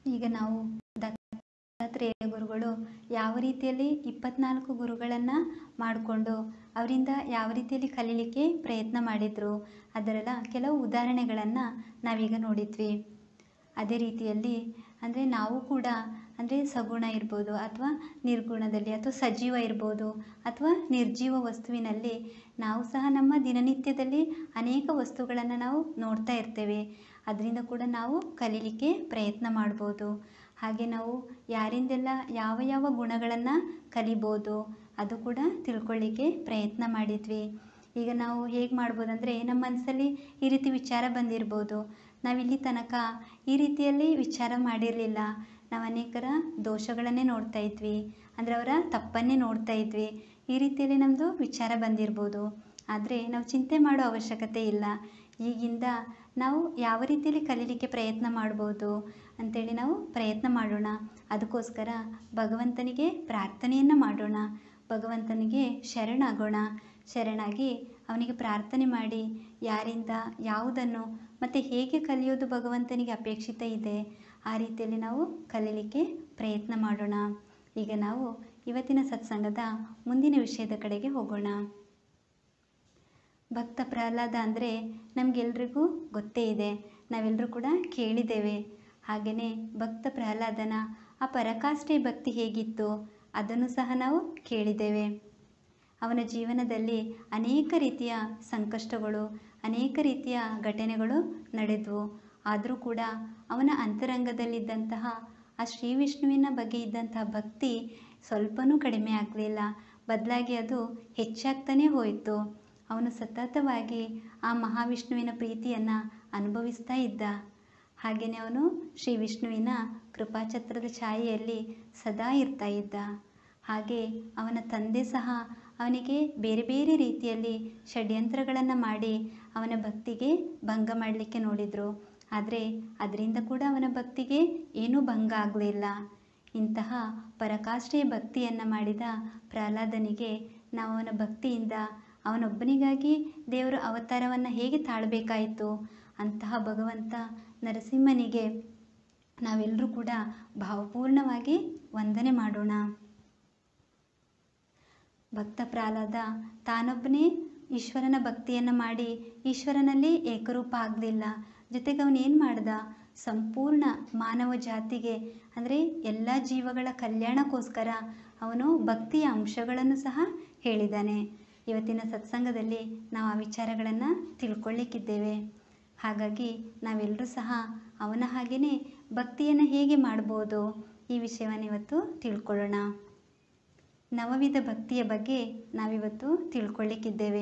ಈಗ ನಾವು ದತ್ತಾತ್ರೇಯ ಗುರುಗಳು ಯಾವ ರೀತಿಯಲ್ಲಿ ಇಪ್ಪತ್ನಾಲ್ಕು ಗುರುಗಳನ್ನು ಮಾಡಿಕೊಂಡು ಅವರಿಂದ ಯಾವ ರೀತಿಯಲ್ಲಿ ಕಲೀಲಿಕ್ಕೆ ಪ್ರಯತ್ನ ಮಾಡಿದರು ಅದರೆಲ್ಲ ಕೆಲವು ಉದಾಹರಣೆಗಳನ್ನು ನಾವೀಗ ನೋಡಿದ್ವಿ ಅದೇ ರೀತಿಯಲ್ಲಿ ಅಂದರೆ ನಾವು ಕೂಡ ಅಂದರೆ ಸಗುಣ ಇರ್ಬೋದು ಅಥವಾ ನಿರ್ಗುಣದಲ್ಲಿ ಅಥವಾ ಸಜೀವ ಇರ್ಬೋದು ಅಥವಾ ನಿರ್ಜೀವ ವಸ್ತುವಿನಲ್ಲಿ ನಾವು ಸಹ ನಮ್ಮ ದಿನನಿತ್ಯದಲ್ಲಿ ಅನೇಕ ವಸ್ತುಗಳನ್ನು ನಾವು ನೋಡ್ತಾ ಇರ್ತೇವೆ ಅದರಿಂದ ಕೂಡ ನಾವು ಕಲೀಲಿಕ್ಕೆ ಪ್ರಯತ್ನ ಮಾಡ್ಬೋದು ಹಾಗೆ ನಾವು ಯಾರಿಂದೆಲ್ಲ ಯಾವ ಯಾವ ಗುಣಗಳನ್ನು ಕಲಿಬೋದು ಅದು ಕೂಡ ತಿಳ್ಕೊಳ್ಳಿಕ್ಕೆ ಪ್ರಯತ್ನ ಮಾಡಿದ್ವಿ ಈಗ ನಾವು ಹೇಗೆ ಮಾಡ್ಬೋದು ಅಂದರೆ ನಮ್ಮ ಮನಸ್ಸಲ್ಲಿ ಈ ರೀತಿ ವಿಚಾರ ಬಂದಿರ್ಬೋದು ನಾವಿಲ್ಲಿ ತನಕ ಈ ರೀತಿಯಲ್ಲಿ ವಿಚಾರ ಮಾಡಿರಲಿಲ್ಲ ನಾವು ಅನೇಕರ ದೋಷಗಳನ್ನೇ ನೋಡ್ತಾ ಇದ್ವಿ ಅಂದರೆ ಅವರ ತಪ್ಪನ್ನೇ ನೋಡ್ತಾ ಇದ್ವಿ ಈ ರೀತಿಯಲ್ಲಿ ನಮ್ಮದು ವಿಚಾರ ಬಂದಿರ್ಬೋದು ಆದರೆ ನಾವು ಚಿಂತೆ ಮಾಡೋ ಅವಶ್ಯಕತೆ ಇಲ್ಲ ಈಗಿಂದ ನಾವು ಯಾವ ರೀತಿಯಲ್ಲಿ ಕಲೀಲಿಕ್ಕೆ ಪ್ರಯತ್ನ ಮಾಡ್ಬೋದು ಅಂಥೇಳಿ ನಾವು ಪ್ರಯತ್ನ ಮಾಡೋಣ ಅದಕ್ಕೋಸ್ಕರ ಭಗವಂತನಿಗೆ ಪ್ರಾರ್ಥನೆಯನ್ನು ಮಾಡೋಣ ಭಗವಂತನಿಗೆ ಶರಣಾಗೋಣ ಶರಣಾಗಿ ಅವನಿಗೆ ಪ್ರಾರ್ಥನೆ ಮಾಡಿ ಯಾರಿಂದ ಯಾವುದನ್ನು ಮತ್ತು ಹೇಗೆ ಕಲಿಯೋದು ಭಗವಂತನಿಗೆ ಅಪೇಕ್ಷಿತ ಇದೆ ಆ ರೀತಿಯಲ್ಲಿ ನಾವು ಕಲೀಲಿಕ್ಕೆ ಪ್ರಯತ್ನ ಮಾಡೋಣ ಈಗ ನಾವು ಇವತ್ತಿನ ಸತ್ಸಂಗದ ಮುಂದಿನ ವಿಷಯದ ಕಡೆಗೆ ಹೋಗೋಣ ಭಕ್ತ ಪ್ರಹ್ಲಾದ ಅಂದರೆ ನಮಗೆಲ್ರಿಗೂ ಗೊತ್ತೇ ಇದೆ ನಾವೆಲ್ಲರೂ ಕೂಡ ಕೇಳಿದ್ದೇವೆ ಹಾಗೆಯೇ ಭಕ್ತ ಪ್ರಹ್ಲಾದನ ಆ ಪರಕಾಷ್ಠೆ ಭಕ್ತಿ ಹೇಗಿತ್ತು ಅದನ್ನು ಸಹ ನಾವು ಕೇಳಿದ್ದೇವೆ ಅವನ ಜೀವನದಲ್ಲಿ ಅನೇಕ ರೀತಿಯ ಸಂಕಷ್ಟಗಳು ಅನೇಕ ರೀತಿಯ ಘಟನೆಗಳು ನಡೆದವು ಆದರೂ ಕೂಡ ಅವನ ಅಂತರಂಗದಲ್ಲಿದ್ದಂತಹ ಆ ಶ್ರೀ ವಿಷ್ಣುವಿನ ಬಗ್ಗೆ ಇದ್ದಂತಹ ಭಕ್ತಿ ಸ್ವಲ್ಪನೂ ಕಡಿಮೆ ಆಗಲಿಲ್ಲ ಬದಲಾಗಿ ಅದು ಹೆಚ್ಚಾಗ್ತಾನೇ ಹೋಯಿತು ಅವನು ಸತತವಾಗಿ ಆ ಮಹಾವಿಷ್ಣುವಿನ ಪ್ರೀತಿಯನ್ನು ಅನುಭವಿಸ್ತಾ ಇದ್ದ ಹಾಗೆಯೇ ಅವನು ಶ್ರೀ ವಿಷ್ಣುವಿನ ಕೃಪಾಛತ್ರದ ಛಾಯೆಯಲ್ಲಿ ಸದಾ ಇರ್ತಾ ಇದ್ದ ಹಾಗೆ ಅವನ ತಂದೆ ಸಹ ಅವನಿಗೆ ಬೇರೆ ಬೇರೆ ರೀತಿಯಲ್ಲಿ ಷಡ್ಯಂತ್ರಗಳನ್ನು ಮಾಡಿ ಅವನ ಭಕ್ತಿಗೆ ಭಂಗ ಮಾಡಲಿಕ್ಕೆ ನೋಡಿದರು ಆದರೆ ಅದರಿಂದ ಕೂಡ ಅವನ ಭಕ್ತಿಗೆ ಏನೂ ಭಂಗ ಆಗಲಿಲ್ಲ ಇಂತಹ ಪರಕಾಷ್ಠೆಯ ಭಕ್ತಿಯನ್ನು ಮಾಡಿದ ಪ್ರಹ್ಲಾದನಿಗೆ ನಾವು ಅವನ ಭಕ್ತಿಯಿಂದ ಅವನೊಬ್ಬನಿಗಾಗಿ ದೇವರ ಅವತಾರವನ್ನು ಹೇಗೆ ತಾಳಬೇಕಾಯಿತು ಅಂತಹ ಭಗವಂತ ನರಸಿಂಹನಿಗೆ ನಾವೆಲ್ಲರೂ ಕೂಡ ಭಾವಪೂರ್ಣವಾಗಿ ವಂದನೆ ಮಾಡೋಣ ಭಕ್ತ ಪ್ರಹ್ಲಾದ ತಾನೊಬ್ಬನೇ ಈಶ್ವರನ ಭಕ್ತಿಯನ್ನು ಮಾಡಿ ಈಶ್ವರನಲ್ಲಿ ಏಕರೂಪ ಆಗಲಿಲ್ಲ ಜೊತೆಗೆ ಅವನು ಏನು ಮಾಡ್ದ ಸಂಪೂರ್ಣ ಮಾನವ ಜಾತಿಗೆ ಅಂದರೆ ಎಲ್ಲ ಜೀವಗಳ ಕಲ್ಯಾಣಕ್ಕೋಸ್ಕರ ಅವನು ಭಕ್ತಿಯ ಅಂಶಗಳನ್ನು ಸಹ ಹೇಳಿದ್ದಾನೆ ಇವತ್ತಿನ ಸತ್ಸಂಗದಲ್ಲಿ ನಾವು ಆ ವಿಚಾರಗಳನ್ನು ತಿಳ್ಕೊಳ್ಳಿಕ್ಕಿದ್ದೇವೆ ಹಾಗಾಗಿ ನಾವೆಲ್ಲರೂ ಸಹ ಅವನ ಹಾಗೆಯೇ ಭಕ್ತಿಯನ್ನು ಹೇಗೆ ಮಾಡ್ಬೋದು ಈ ವಿಷಯವನ್ನು ಇವತ್ತು ತಿಳ್ಕೊಳ್ಳೋಣ ನವವಿಧ ಭಕ್ತಿಯ ಬಗ್ಗೆ ನಾವಿವತ್ತು ತಿಳ್ಕೊಳ್ಳಿಕ್ಕಿದ್ದೇವೆ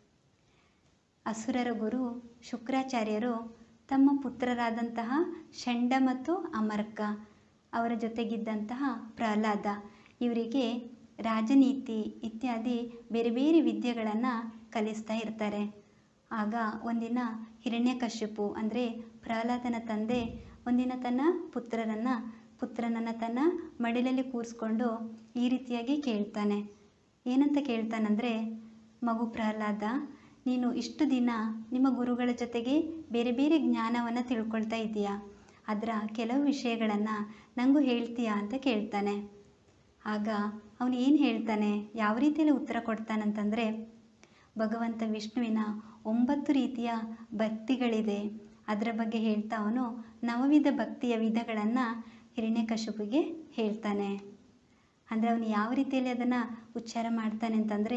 ಅಸುರರ ಗುರು ಶುಕ್ರಾಚಾರ್ಯರು ತಮ್ಮ ಪುತ್ರರಾದಂತಹ ಷಂಡ ಮತ್ತು ಅಮರ್ಕ ಅವರ ಜೊತೆಗಿದ್ದಂತಹ ಪ್ರಹ್ಲಾದ ಇವರಿಗೆ ರಾಜನೀತಿ ಇತ್ಯಾದಿ ಬೇರೆ ಬೇರೆ ವಿದ್ಯೆಗಳನ್ನು ಕಲಿಸ್ತಾ ಇರ್ತಾರೆ ಆಗ ಒಂದಿನ ಹಿರಣ್ಯಕಶ್ಯಪು ಅಂದರೆ ಪ್ರಹ್ಲಾದನ ತಂದೆ ಒಂದಿನ ತನ್ನ ಪುತ್ರರನ್ನು ಪುತ್ರನನ್ನು ತನ್ನ ಮಡಿಲಲ್ಲಿ ಕೂರಿಸ್ಕೊಂಡು ಈ ರೀತಿಯಾಗಿ ಕೇಳ್ತಾನೆ ಏನಂತ ಕೇಳ್ತಾನಂದರೆ ಮಗು ಪ್ರಹ್ಲಾದ ನೀನು ಇಷ್ಟು ದಿನ ನಿಮ್ಮ ಗುರುಗಳ ಜೊತೆಗೆ ಬೇರೆ ಬೇರೆ ಜ್ಞಾನವನ್ನು ತಿಳ್ಕೊಳ್ತಾ ಇದ್ದೀಯಾ ಅದರ ಕೆಲವು ವಿಷಯಗಳನ್ನು ನನಗೂ ಹೇಳ್ತೀಯಾ ಅಂತ ಕೇಳ್ತಾನೆ ಆಗ ಅವನು ಏನು ಹೇಳ್ತಾನೆ ಯಾವ ರೀತಿಯಲ್ಲಿ ಉತ್ತರ ಕೊಡ್ತಾನಂತಂದರೆ ಭಗವಂತ ವಿಷ್ಣುವಿನ ಒಂಬತ್ತು ರೀತಿಯ ಭಕ್ತಿಗಳಿದೆ ಅದರ ಬಗ್ಗೆ ಹೇಳ್ತಾ ಅವನು ನವವಿಧ ಭಕ್ತಿಯ ವಿಧಗಳನ್ನು ಹಿರಣ್ಯಕಶಿಪಿಗೆ ಹೇಳ್ತಾನೆ ಅಂದರೆ ಅವನು ಯಾವ ರೀತಿಯಲ್ಲಿ ಅದನ್ನು ಉಚ್ಚಾರ ಮಾಡ್ತಾನೆ ಅಂತಂದರೆ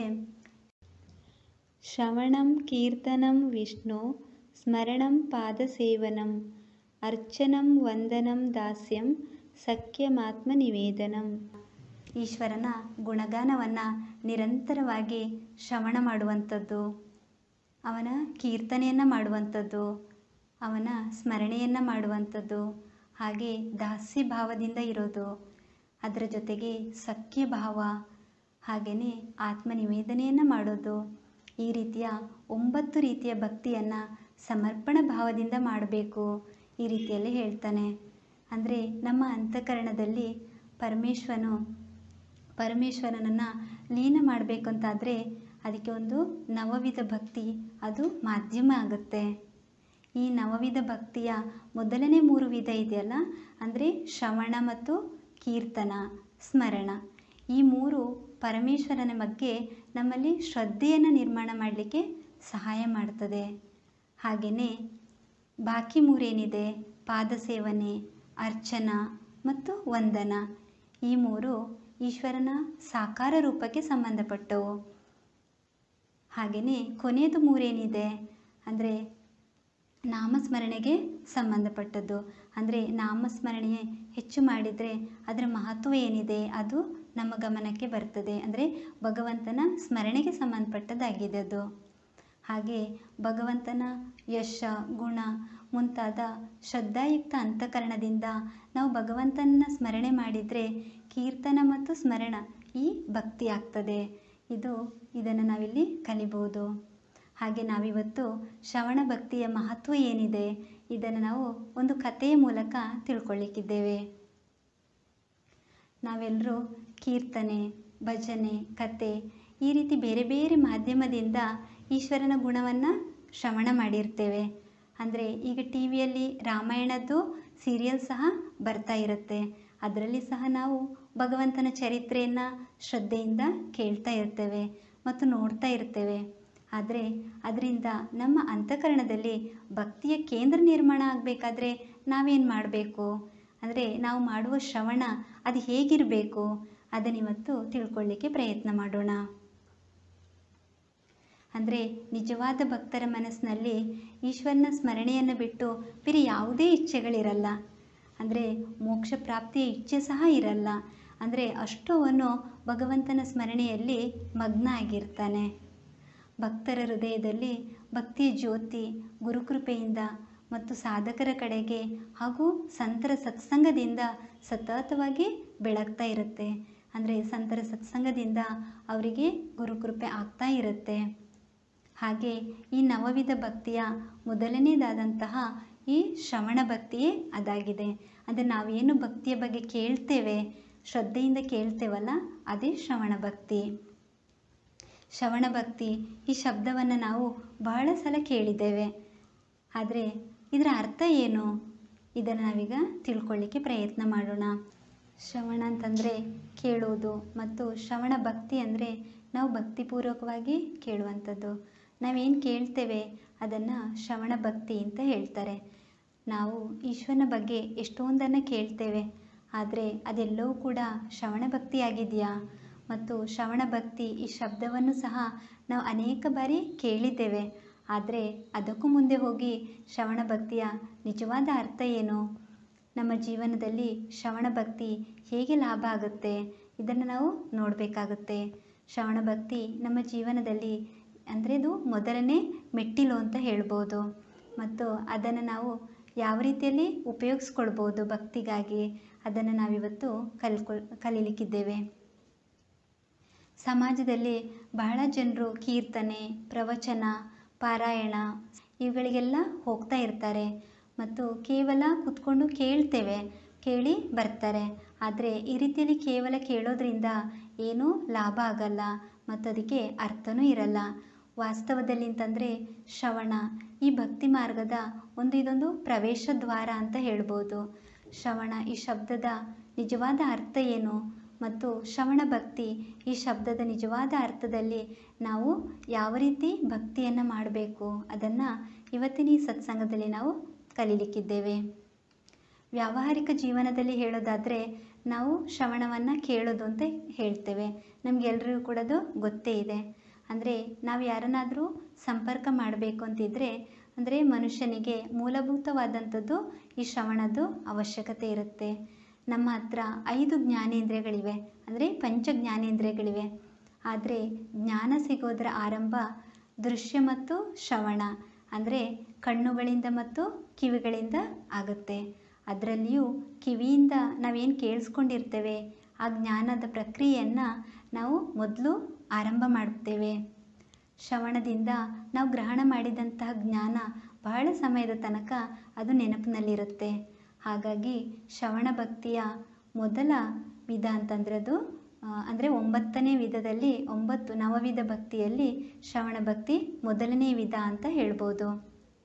ಶ್ರವಣಂ ಕೀರ್ತನಂ ವಿಷ್ಣು ಸ್ಮರಣಂ ಪಾದಸೇವನಂ ಅರ್ಚನಂ ವಂದನಂ ದಾಸ್ಯಂ ಸಖ್ಯಮಾತ್ಮ ನಿವೇದನಂ ಈಶ್ವರನ ಗುಣಗಾನವನ್ನು ನಿರಂತರವಾಗಿ ಶ್ರವಣ ಮಾಡುವಂಥದ್ದು ಅವನ ಕೀರ್ತನೆಯನ್ನು ಮಾಡುವಂಥದ್ದು ಅವನ ಸ್ಮರಣೆಯನ್ನು ಮಾಡುವಂಥದ್ದು ಹಾಗೆ ದಾಸ್ಯ ಭಾವದಿಂದ ಇರೋದು ಅದರ ಜೊತೆಗೆ ಸಖ್ಯ ಭಾವ ಹಾಗೆಯೇ ಆತ್ಮನಿವೇದನೆಯನ್ನು ಮಾಡೋದು ಈ ರೀತಿಯ ಒಂಬತ್ತು ರೀತಿಯ ಭಕ್ತಿಯನ್ನು ಸಮರ್ಪಣ ಭಾವದಿಂದ ಮಾಡಬೇಕು ಈ ರೀತಿಯಲ್ಲಿ ಹೇಳ್ತಾನೆ ಅಂದರೆ ನಮ್ಮ ಅಂತಃಕರಣದಲ್ಲಿ ಪರಮೇಶ್ವರನು ಪರಮೇಶ್ವರನನ್ನು ಲೀನ ಮಾಡಬೇಕು ಅಂತಾದರೆ ಅದಕ್ಕೆ ಒಂದು ನವವಿಧ ಭಕ್ತಿ ಅದು ಮಾಧ್ಯಮ ಆಗುತ್ತೆ ಈ ನವವಿಧ ಭಕ್ತಿಯ ಮೊದಲನೇ ಮೂರು ವಿಧ ಇದೆಯಲ್ಲ ಅಂದರೆ ಶ್ರವಣ ಮತ್ತು ಕೀರ್ತನ ಸ್ಮರಣ ಈ ಮೂರು ಪರಮೇಶ್ವರನ ಬಗ್ಗೆ ನಮ್ಮಲ್ಲಿ ಶ್ರದ್ಧೆಯನ್ನು ನಿರ್ಮಾಣ ಮಾಡಲಿಕ್ಕೆ ಸಹಾಯ ಮಾಡ್ತದೆ ಹಾಗೆಯೇ ಬಾಕಿ ಮೂರೇನಿದೆ ಪಾದಸೇವನೆ ಅರ್ಚನಾ ಮತ್ತು ವಂದನ ಈ ಮೂರು ಈಶ್ವರನ ಸಾಕಾರ ರೂಪಕ್ಕೆ ಸಂಬಂಧಪಟ್ಟವು ಹಾಗೆಯೇ ಕೊನೆಯದು ಮೂರೇನಿದೆ ಅಂದರೆ ನಾಮಸ್ಮರಣೆಗೆ ಸಂಬಂಧಪಟ್ಟದ್ದು ಅಂದರೆ ನಾಮಸ್ಮರಣೆ ಹೆಚ್ಚು ಮಾಡಿದರೆ ಅದರ ಮಹತ್ವ ಏನಿದೆ ಅದು ನಮ್ಮ ಗಮನಕ್ಕೆ ಬರ್ತದೆ ಅಂದರೆ ಭಗವಂತನ ಸ್ಮರಣೆಗೆ ಸಂಬಂಧಪಟ್ಟದ್ದಾಗಿದೆ ಅದು ಹಾಗೆ ಭಗವಂತನ ಯಶ ಗುಣ ಮುಂತಾದ ಶ್ರದ್ಧಾಯುಕ್ತ ಅಂತಃಕರಣದಿಂದ ನಾವು ಭಗವಂತನ ಸ್ಮರಣೆ ಮಾಡಿದರೆ ಕೀರ್ತನ ಮತ್ತು ಸ್ಮರಣ ಈ ಭಕ್ತಿ ಆಗ್ತದೆ ಇದು ಇದನ್ನು ನಾವಿಲ್ಲಿ ಕಲಿಬೋದು ಹಾಗೆ ನಾವಿವತ್ತು ಶ್ರವಣ ಭಕ್ತಿಯ ಮಹತ್ವ ಏನಿದೆ ಇದನ್ನು ನಾವು ಒಂದು ಕಥೆಯ ಮೂಲಕ ತಿಳ್ಕೊಳ್ಳಿಕ್ಕಿದ್ದೇವೆ ನಾವೆಲ್ಲರೂ ಕೀರ್ತನೆ ಭಜನೆ ಕತೆ ಈ ರೀತಿ ಬೇರೆ ಬೇರೆ ಮಾಧ್ಯಮದಿಂದ ಈಶ್ವರನ ಗುಣವನ್ನು ಶ್ರವಣ ಮಾಡಿರ್ತೇವೆ ಅಂದರೆ ಈಗ ಟಿ ವಿಯಲ್ಲಿ ರಾಮಾಯಣದ್ದು ಸೀರಿಯಲ್ ಸಹ ಬರ್ತಾ ಇರುತ್ತೆ ಅದರಲ್ಲಿ ಸಹ ನಾವು ಭಗವಂತನ ಚರಿತ್ರೆಯನ್ನು ಶ್ರದ್ಧೆಯಿಂದ ಕೇಳ್ತಾ ಇರ್ತೇವೆ ಮತ್ತು ನೋಡ್ತಾ ಇರ್ತೇವೆ ಆದರೆ ಅದರಿಂದ ನಮ್ಮ ಅಂತಃಕರಣದಲ್ಲಿ ಭಕ್ತಿಯ ಕೇಂದ್ರ ನಿರ್ಮಾಣ ಆಗಬೇಕಾದ್ರೆ ನಾವೇನು ಮಾಡಬೇಕು ಅಂದರೆ ನಾವು ಮಾಡುವ ಶ್ರವಣ ಅದು ಹೇಗಿರಬೇಕು ಅದನ್ನಿವತ್ತು ತಿಳ್ಕೊಳ್ಳಿಕ್ಕೆ ಪ್ರಯತ್ನ ಮಾಡೋಣ ಅಂದರೆ ನಿಜವಾದ ಭಕ್ತರ ಮನಸ್ಸಿನಲ್ಲಿ ಈಶ್ವರನ ಸ್ಮರಣೆಯನ್ನು ಬಿಟ್ಟು ಬೇರೆ ಯಾವುದೇ ಇಚ್ಛೆಗಳಿರಲ್ಲ ಅಂದರೆ ಮೋಕ್ಷ ಪ್ರಾಪ್ತಿಯ ಇಚ್ಛೆ ಸಹ ಇರಲ್ಲ ಅಂದರೆ ಅಷ್ಟು ಅವನು ಭಗವಂತನ ಸ್ಮರಣೆಯಲ್ಲಿ ಮಗ್ನ ಆಗಿರ್ತಾನೆ ಭಕ್ತರ ಹೃದಯದಲ್ಲಿ ಭಕ್ತಿಯ ಜ್ಯೋತಿ ಗುರುಕೃಪೆಯಿಂದ ಮತ್ತು ಸಾಧಕರ ಕಡೆಗೆ ಹಾಗೂ ಸಂತರ ಸತ್ಸಂಗದಿಂದ ಸತತವಾಗಿ ಬೆಳಗ್ತಾ ಇರುತ್ತೆ ಅಂದರೆ ಸಂತರ ಸತ್ಸಂಗದಿಂದ ಅವರಿಗೆ ಗುರುಕೃಪೆ ಆಗ್ತಾ ಇರುತ್ತೆ ಹಾಗೆ ಈ ನವವಿಧ ಭಕ್ತಿಯ ಮೊದಲನೇದಾದಂತಹ ಈ ಶ್ರವಣ ಭಕ್ತಿಯೇ ಅದಾಗಿದೆ ಅಂದರೆ ನಾವೇನು ಭಕ್ತಿಯ ಬಗ್ಗೆ ಕೇಳ್ತೇವೆ ಶ್ರದ್ಧೆಯಿಂದ ಕೇಳ್ತೇವಲ್ಲ ಅದೇ ಶ್ರವಣ ಭಕ್ತಿ ಶ್ರವಣ ಭಕ್ತಿ ಈ ಶಬ್ದವನ್ನು ನಾವು ಬಹಳ ಸಲ ಕೇಳಿದ್ದೇವೆ ಆದರೆ ಇದರ ಅರ್ಥ ಏನು ಇದನ್ನು ನಾವೀಗ ತಿಳ್ಕೊಳ್ಳಿಕ್ಕೆ ಪ್ರಯತ್ನ ಮಾಡೋಣ ಶ್ರವಣ ಅಂತಂದರೆ ಕೇಳುವುದು ಮತ್ತು ಶ್ರವಣ ಭಕ್ತಿ ಅಂದರೆ ನಾವು ಭಕ್ತಿಪೂರ್ವಕವಾಗಿ ಕೇಳುವಂಥದ್ದು ನಾವೇನು ಕೇಳ್ತೇವೆ ಅದನ್ನು ಶ್ರವಣ ಭಕ್ತಿ ಅಂತ ಹೇಳ್ತಾರೆ ನಾವು ಈಶ್ವರನ ಬಗ್ಗೆ ಎಷ್ಟೊಂದನ್ನು ಕೇಳ್ತೇವೆ ಆದರೆ ಅದೆಲ್ಲವೂ ಕೂಡ ಶ್ರವಣ ಭಕ್ತಿಯಾಗಿದೆಯಾ ಮತ್ತು ಶ್ರವಣ ಭಕ್ತಿ ಈ ಶಬ್ದವನ್ನು ಸಹ ನಾವು ಅನೇಕ ಬಾರಿ ಕೇಳಿದ್ದೇವೆ ಆದರೆ ಅದಕ್ಕೂ ಮುಂದೆ ಹೋಗಿ ಶ್ರವಣ ಭಕ್ತಿಯ ನಿಜವಾದ ಅರ್ಥ ಏನು ನಮ್ಮ ಜೀವನದಲ್ಲಿ ಶ್ರವಣ ಭಕ್ತಿ ಹೇಗೆ ಲಾಭ ಆಗುತ್ತೆ ಇದನ್ನು ನಾವು ನೋಡಬೇಕಾಗುತ್ತೆ ಶ್ರವಣ ಭಕ್ತಿ ನಮ್ಮ ಜೀವನದಲ್ಲಿ ಅಂದರೆ ಇದು ಮೊದಲನೇ ಮೆಟ್ಟಿಲು ಅಂತ ಹೇಳ್ಬೋದು ಮತ್ತು ಅದನ್ನು ನಾವು ಯಾವ ರೀತಿಯಲ್ಲಿ ಉಪಯೋಗಿಸ್ಕೊಳ್ಬೋದು ಭಕ್ತಿಗಾಗಿ ಅದನ್ನು ನಾವಿವತ್ತು ಕಲ್ಕೊಳ್ ಕಲೀಲಿಕ್ಕಿದ್ದೇವೆ ಸಮಾಜದಲ್ಲಿ ಬಹಳ ಜನರು ಕೀರ್ತನೆ ಪ್ರವಚನ ಪಾರಾಯಣ ಇವುಗಳಿಗೆಲ್ಲ ಹೋಗ್ತಾ ಇರ್ತಾರೆ ಮತ್ತು ಕೇವಲ ಕೂತ್ಕೊಂಡು ಕೇಳ್ತೇವೆ ಕೇಳಿ ಬರ್ತಾರೆ ಆದರೆ ಈ ರೀತಿಯಲ್ಲಿ ಕೇವಲ ಕೇಳೋದ್ರಿಂದ ಏನೂ ಲಾಭ ಆಗಲ್ಲ ಮತ್ತು ಅದಕ್ಕೆ ಅರ್ಥನೂ ಇರಲ್ಲ ವಾಸ್ತವದಲ್ಲಿ ಅಂತಂದರೆ ಶ್ರವಣ ಈ ಭಕ್ತಿ ಮಾರ್ಗದ ಒಂದು ಇದೊಂದು ಪ್ರವೇಶ ದ್ವಾರ ಅಂತ ಹೇಳ್ಬೋದು ಶ್ರವಣ ಈ ಶಬ್ದದ ನಿಜವಾದ ಅರ್ಥ ಏನು ಮತ್ತು ಶ್ರವಣ ಭಕ್ತಿ ಈ ಶಬ್ದದ ನಿಜವಾದ ಅರ್ಥದಲ್ಲಿ ನಾವು ಯಾವ ರೀತಿ ಭಕ್ತಿಯನ್ನು ಮಾಡಬೇಕು ಅದನ್ನು ಇವತ್ತಿನ ಈ ಸತ್ಸಂಗದಲ್ಲಿ ನಾವು ಕಲೀಲಿಕ್ಕಿದ್ದೇವೆ ವ್ಯಾವಹಾರಿಕ ಜೀವನದಲ್ಲಿ ಹೇಳೋದಾದರೆ ನಾವು ಶ್ರವಣವನ್ನು ಕೇಳೋದು ಅಂತ ಹೇಳ್ತೇವೆ ನಮಗೆಲ್ರಿಗೂ ಕೂಡ ಅದು ಗೊತ್ತೇ ಇದೆ ಅಂದರೆ ನಾವು ಯಾರನ್ನಾದರೂ ಸಂಪರ್ಕ ಮಾಡಬೇಕು ಅಂತಿದ್ದರೆ ಅಂದರೆ ಮನುಷ್ಯನಿಗೆ ಮೂಲಭೂತವಾದಂಥದ್ದು ಈ ಶ್ರವಣದ್ದು ಅವಶ್ಯಕತೆ ಇರುತ್ತೆ ನಮ್ಮ ಹತ್ರ ಐದು ಜ್ಞಾನೇಂದ್ರಿಯಗಳಿವೆ ಅಂದರೆ ಪಂಚ ಜ್ಞಾನೇಂದ್ರಿಯಗಳಿವೆ ಆದರೆ ಜ್ಞಾನ ಸಿಗೋದರ ಆರಂಭ ದೃಶ್ಯ ಮತ್ತು ಶ್ರವಣ ಅಂದರೆ ಕಣ್ಣುಗಳಿಂದ ಮತ್ತು ಕಿವಿಗಳಿಂದ ಆಗುತ್ತೆ ಅದರಲ್ಲಿಯೂ ಕಿವಿಯಿಂದ ನಾವೇನು ಕೇಳಿಸ್ಕೊಂಡಿರ್ತೇವೆ ಆ ಜ್ಞಾನದ ಪ್ರಕ್ರಿಯೆಯನ್ನು ನಾವು ಮೊದಲು ಆರಂಭ ಮಾಡುತ್ತೇವೆ ಶ್ರವಣದಿಂದ ನಾವು ಗ್ರಹಣ ಮಾಡಿದಂತಹ ಜ್ಞಾನ ಬಹಳ ಸಮಯದ ತನಕ ಅದು ನೆನಪಿನಲ್ಲಿರುತ್ತೆ ಹಾಗಾಗಿ ಶ್ರವಣ ಭಕ್ತಿಯ ಮೊದಲ ವಿಧ ಅಂತಂದರೆ ಅದು ಅಂದರೆ ಒಂಬತ್ತನೇ ವಿಧದಲ್ಲಿ ಒಂಬತ್ತು ನವವಿಧ ಭಕ್ತಿಯಲ್ಲಿ ಶ್ರವಣ ಭಕ್ತಿ ಮೊದಲನೇ ವಿಧ ಅಂತ ಹೇಳ್ಬೋದು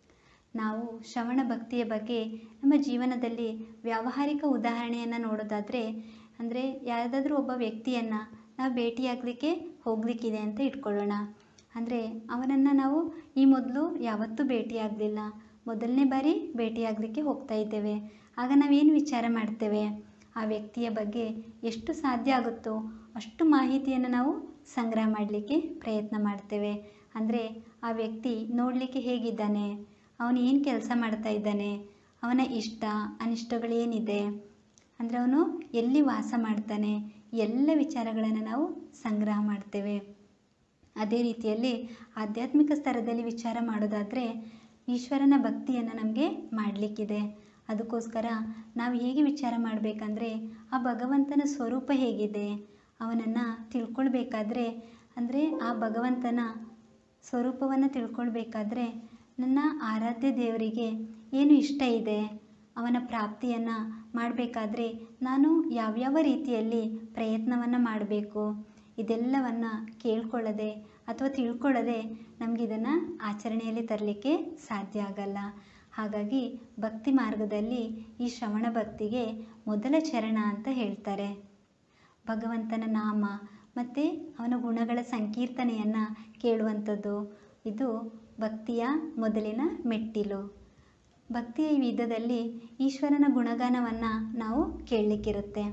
ನಾವು ಶ್ರವಣ ಭಕ್ತಿಯ ಬಗ್ಗೆ ನಮ್ಮ ಜೀವನದಲ್ಲಿ ವ್ಯಾವಹಾರಿಕ ಉದಾಹರಣೆಯನ್ನು ನೋಡೋದಾದರೆ ಅಂದರೆ ಯಾವುದಾದ್ರೂ ಒಬ್ಬ ವ್ಯಕ್ತಿಯನ್ನು ನಾವು ಭೇಟಿಯಾಗಲಿಕ್ಕೆ ಹೋಗಲಿಕ್ಕಿದೆ ಅಂತ ಇಟ್ಕೊಳ್ಳೋಣ ಅಂದರೆ ಅವನನ್ನು ನಾವು ಈ ಮೊದಲು ಯಾವತ್ತೂ ಭೇಟಿಯಾಗಲಿಲ್ಲ ಮೊದಲನೇ ಬಾರಿ ಭೇಟಿಯಾಗಲಿಕ್ಕೆ ಹೋಗ್ತಾ ಇದ್ದೇವೆ ಆಗ ನಾವೇನು ವಿಚಾರ ಮಾಡ್ತೇವೆ ಆ ವ್ಯಕ್ತಿಯ ಬಗ್ಗೆ ಎಷ್ಟು ಸಾಧ್ಯ ಆಗುತ್ತೋ ಅಷ್ಟು ಮಾಹಿತಿಯನ್ನು ನಾವು ಸಂಗ್ರಹ ಮಾಡಲಿಕ್ಕೆ ಪ್ರಯತ್ನ ಮಾಡ್ತೇವೆ ಅಂದರೆ ಆ ವ್ಯಕ್ತಿ ನೋಡಲಿಕ್ಕೆ ಹೇಗಿದ್ದಾನೆ ಅವನು ಏನು ಕೆಲಸ ಮಾಡ್ತಾ ಇದ್ದಾನೆ ಅವನ ಇಷ್ಟ ಅನಿಷ್ಟಗಳೇನಿದೆ ಅಂದರೆ ಅವನು ಎಲ್ಲಿ ವಾಸ ಮಾಡ್ತಾನೆ ಎಲ್ಲ ವಿಚಾರಗಳನ್ನು ನಾವು ಸಂಗ್ರಹ ಮಾಡ್ತೇವೆ ಅದೇ ರೀತಿಯಲ್ಲಿ ಆಧ್ಯಾತ್ಮಿಕ ಸ್ತರದಲ್ಲಿ ವಿಚಾರ ಮಾಡೋದಾದರೆ ಈಶ್ವರನ ಭಕ್ತಿಯನ್ನು ನಮಗೆ ಮಾಡಲಿಕ್ಕಿದೆ ಅದಕ್ಕೋಸ್ಕರ ನಾವು ಹೇಗೆ ವಿಚಾರ ಮಾಡಬೇಕಂದ್ರೆ ಆ ಭಗವಂತನ ಸ್ವರೂಪ ಹೇಗಿದೆ ಅವನನ್ನು ತಿಳ್ಕೊಳ್ಬೇಕಾದ್ರೆ ಅಂದರೆ ಆ ಭಗವಂತನ ಸ್ವರೂಪವನ್ನು ತಿಳ್ಕೊಳ್ಬೇಕಾದ್ರೆ ನನ್ನ ಆರಾಧ್ಯ ದೇವರಿಗೆ ಏನು ಇಷ್ಟ ಇದೆ ಅವನ ಪ್ರಾಪ್ತಿಯನ್ನು ಮಾಡಬೇಕಾದ್ರೆ ನಾನು ಯಾವ್ಯಾವ ರೀತಿಯಲ್ಲಿ ಪ್ರಯತ್ನವನ್ನು ಮಾಡಬೇಕು ಇದೆಲ್ಲವನ್ನು ಕೇಳ್ಕೊಳ್ಳದೆ ಅಥವಾ ತಿಳ್ಕೊಳ್ಳದೆ ನಮಗಿದನ್ನು ಆಚರಣೆಯಲ್ಲಿ ತರಲಿಕ್ಕೆ ಸಾಧ್ಯ ಆಗಲ್ಲ ಹಾಗಾಗಿ ಭಕ್ತಿ ಮಾರ್ಗದಲ್ಲಿ ಈ ಶ್ರವಣ ಭಕ್ತಿಗೆ ಮೊದಲ ಚರಣ ಅಂತ ಹೇಳ್ತಾರೆ ಭಗವಂತನ ನಾಮ ಮತ್ತು ಅವನ ಗುಣಗಳ ಸಂಕೀರ್ತನೆಯನ್ನು ಕೇಳುವಂಥದ್ದು ಇದು ಭಕ್ತಿಯ ಮೊದಲಿನ ಮೆಟ್ಟಿಲು ಭಕ್ತಿಯ ಈ ವಿಧದಲ್ಲಿ ಈಶ್ವರನ ಗುಣಗಾನವನ್ನು ನಾವು ಕೇಳಲಿಕ್ಕಿರುತ್ತೆ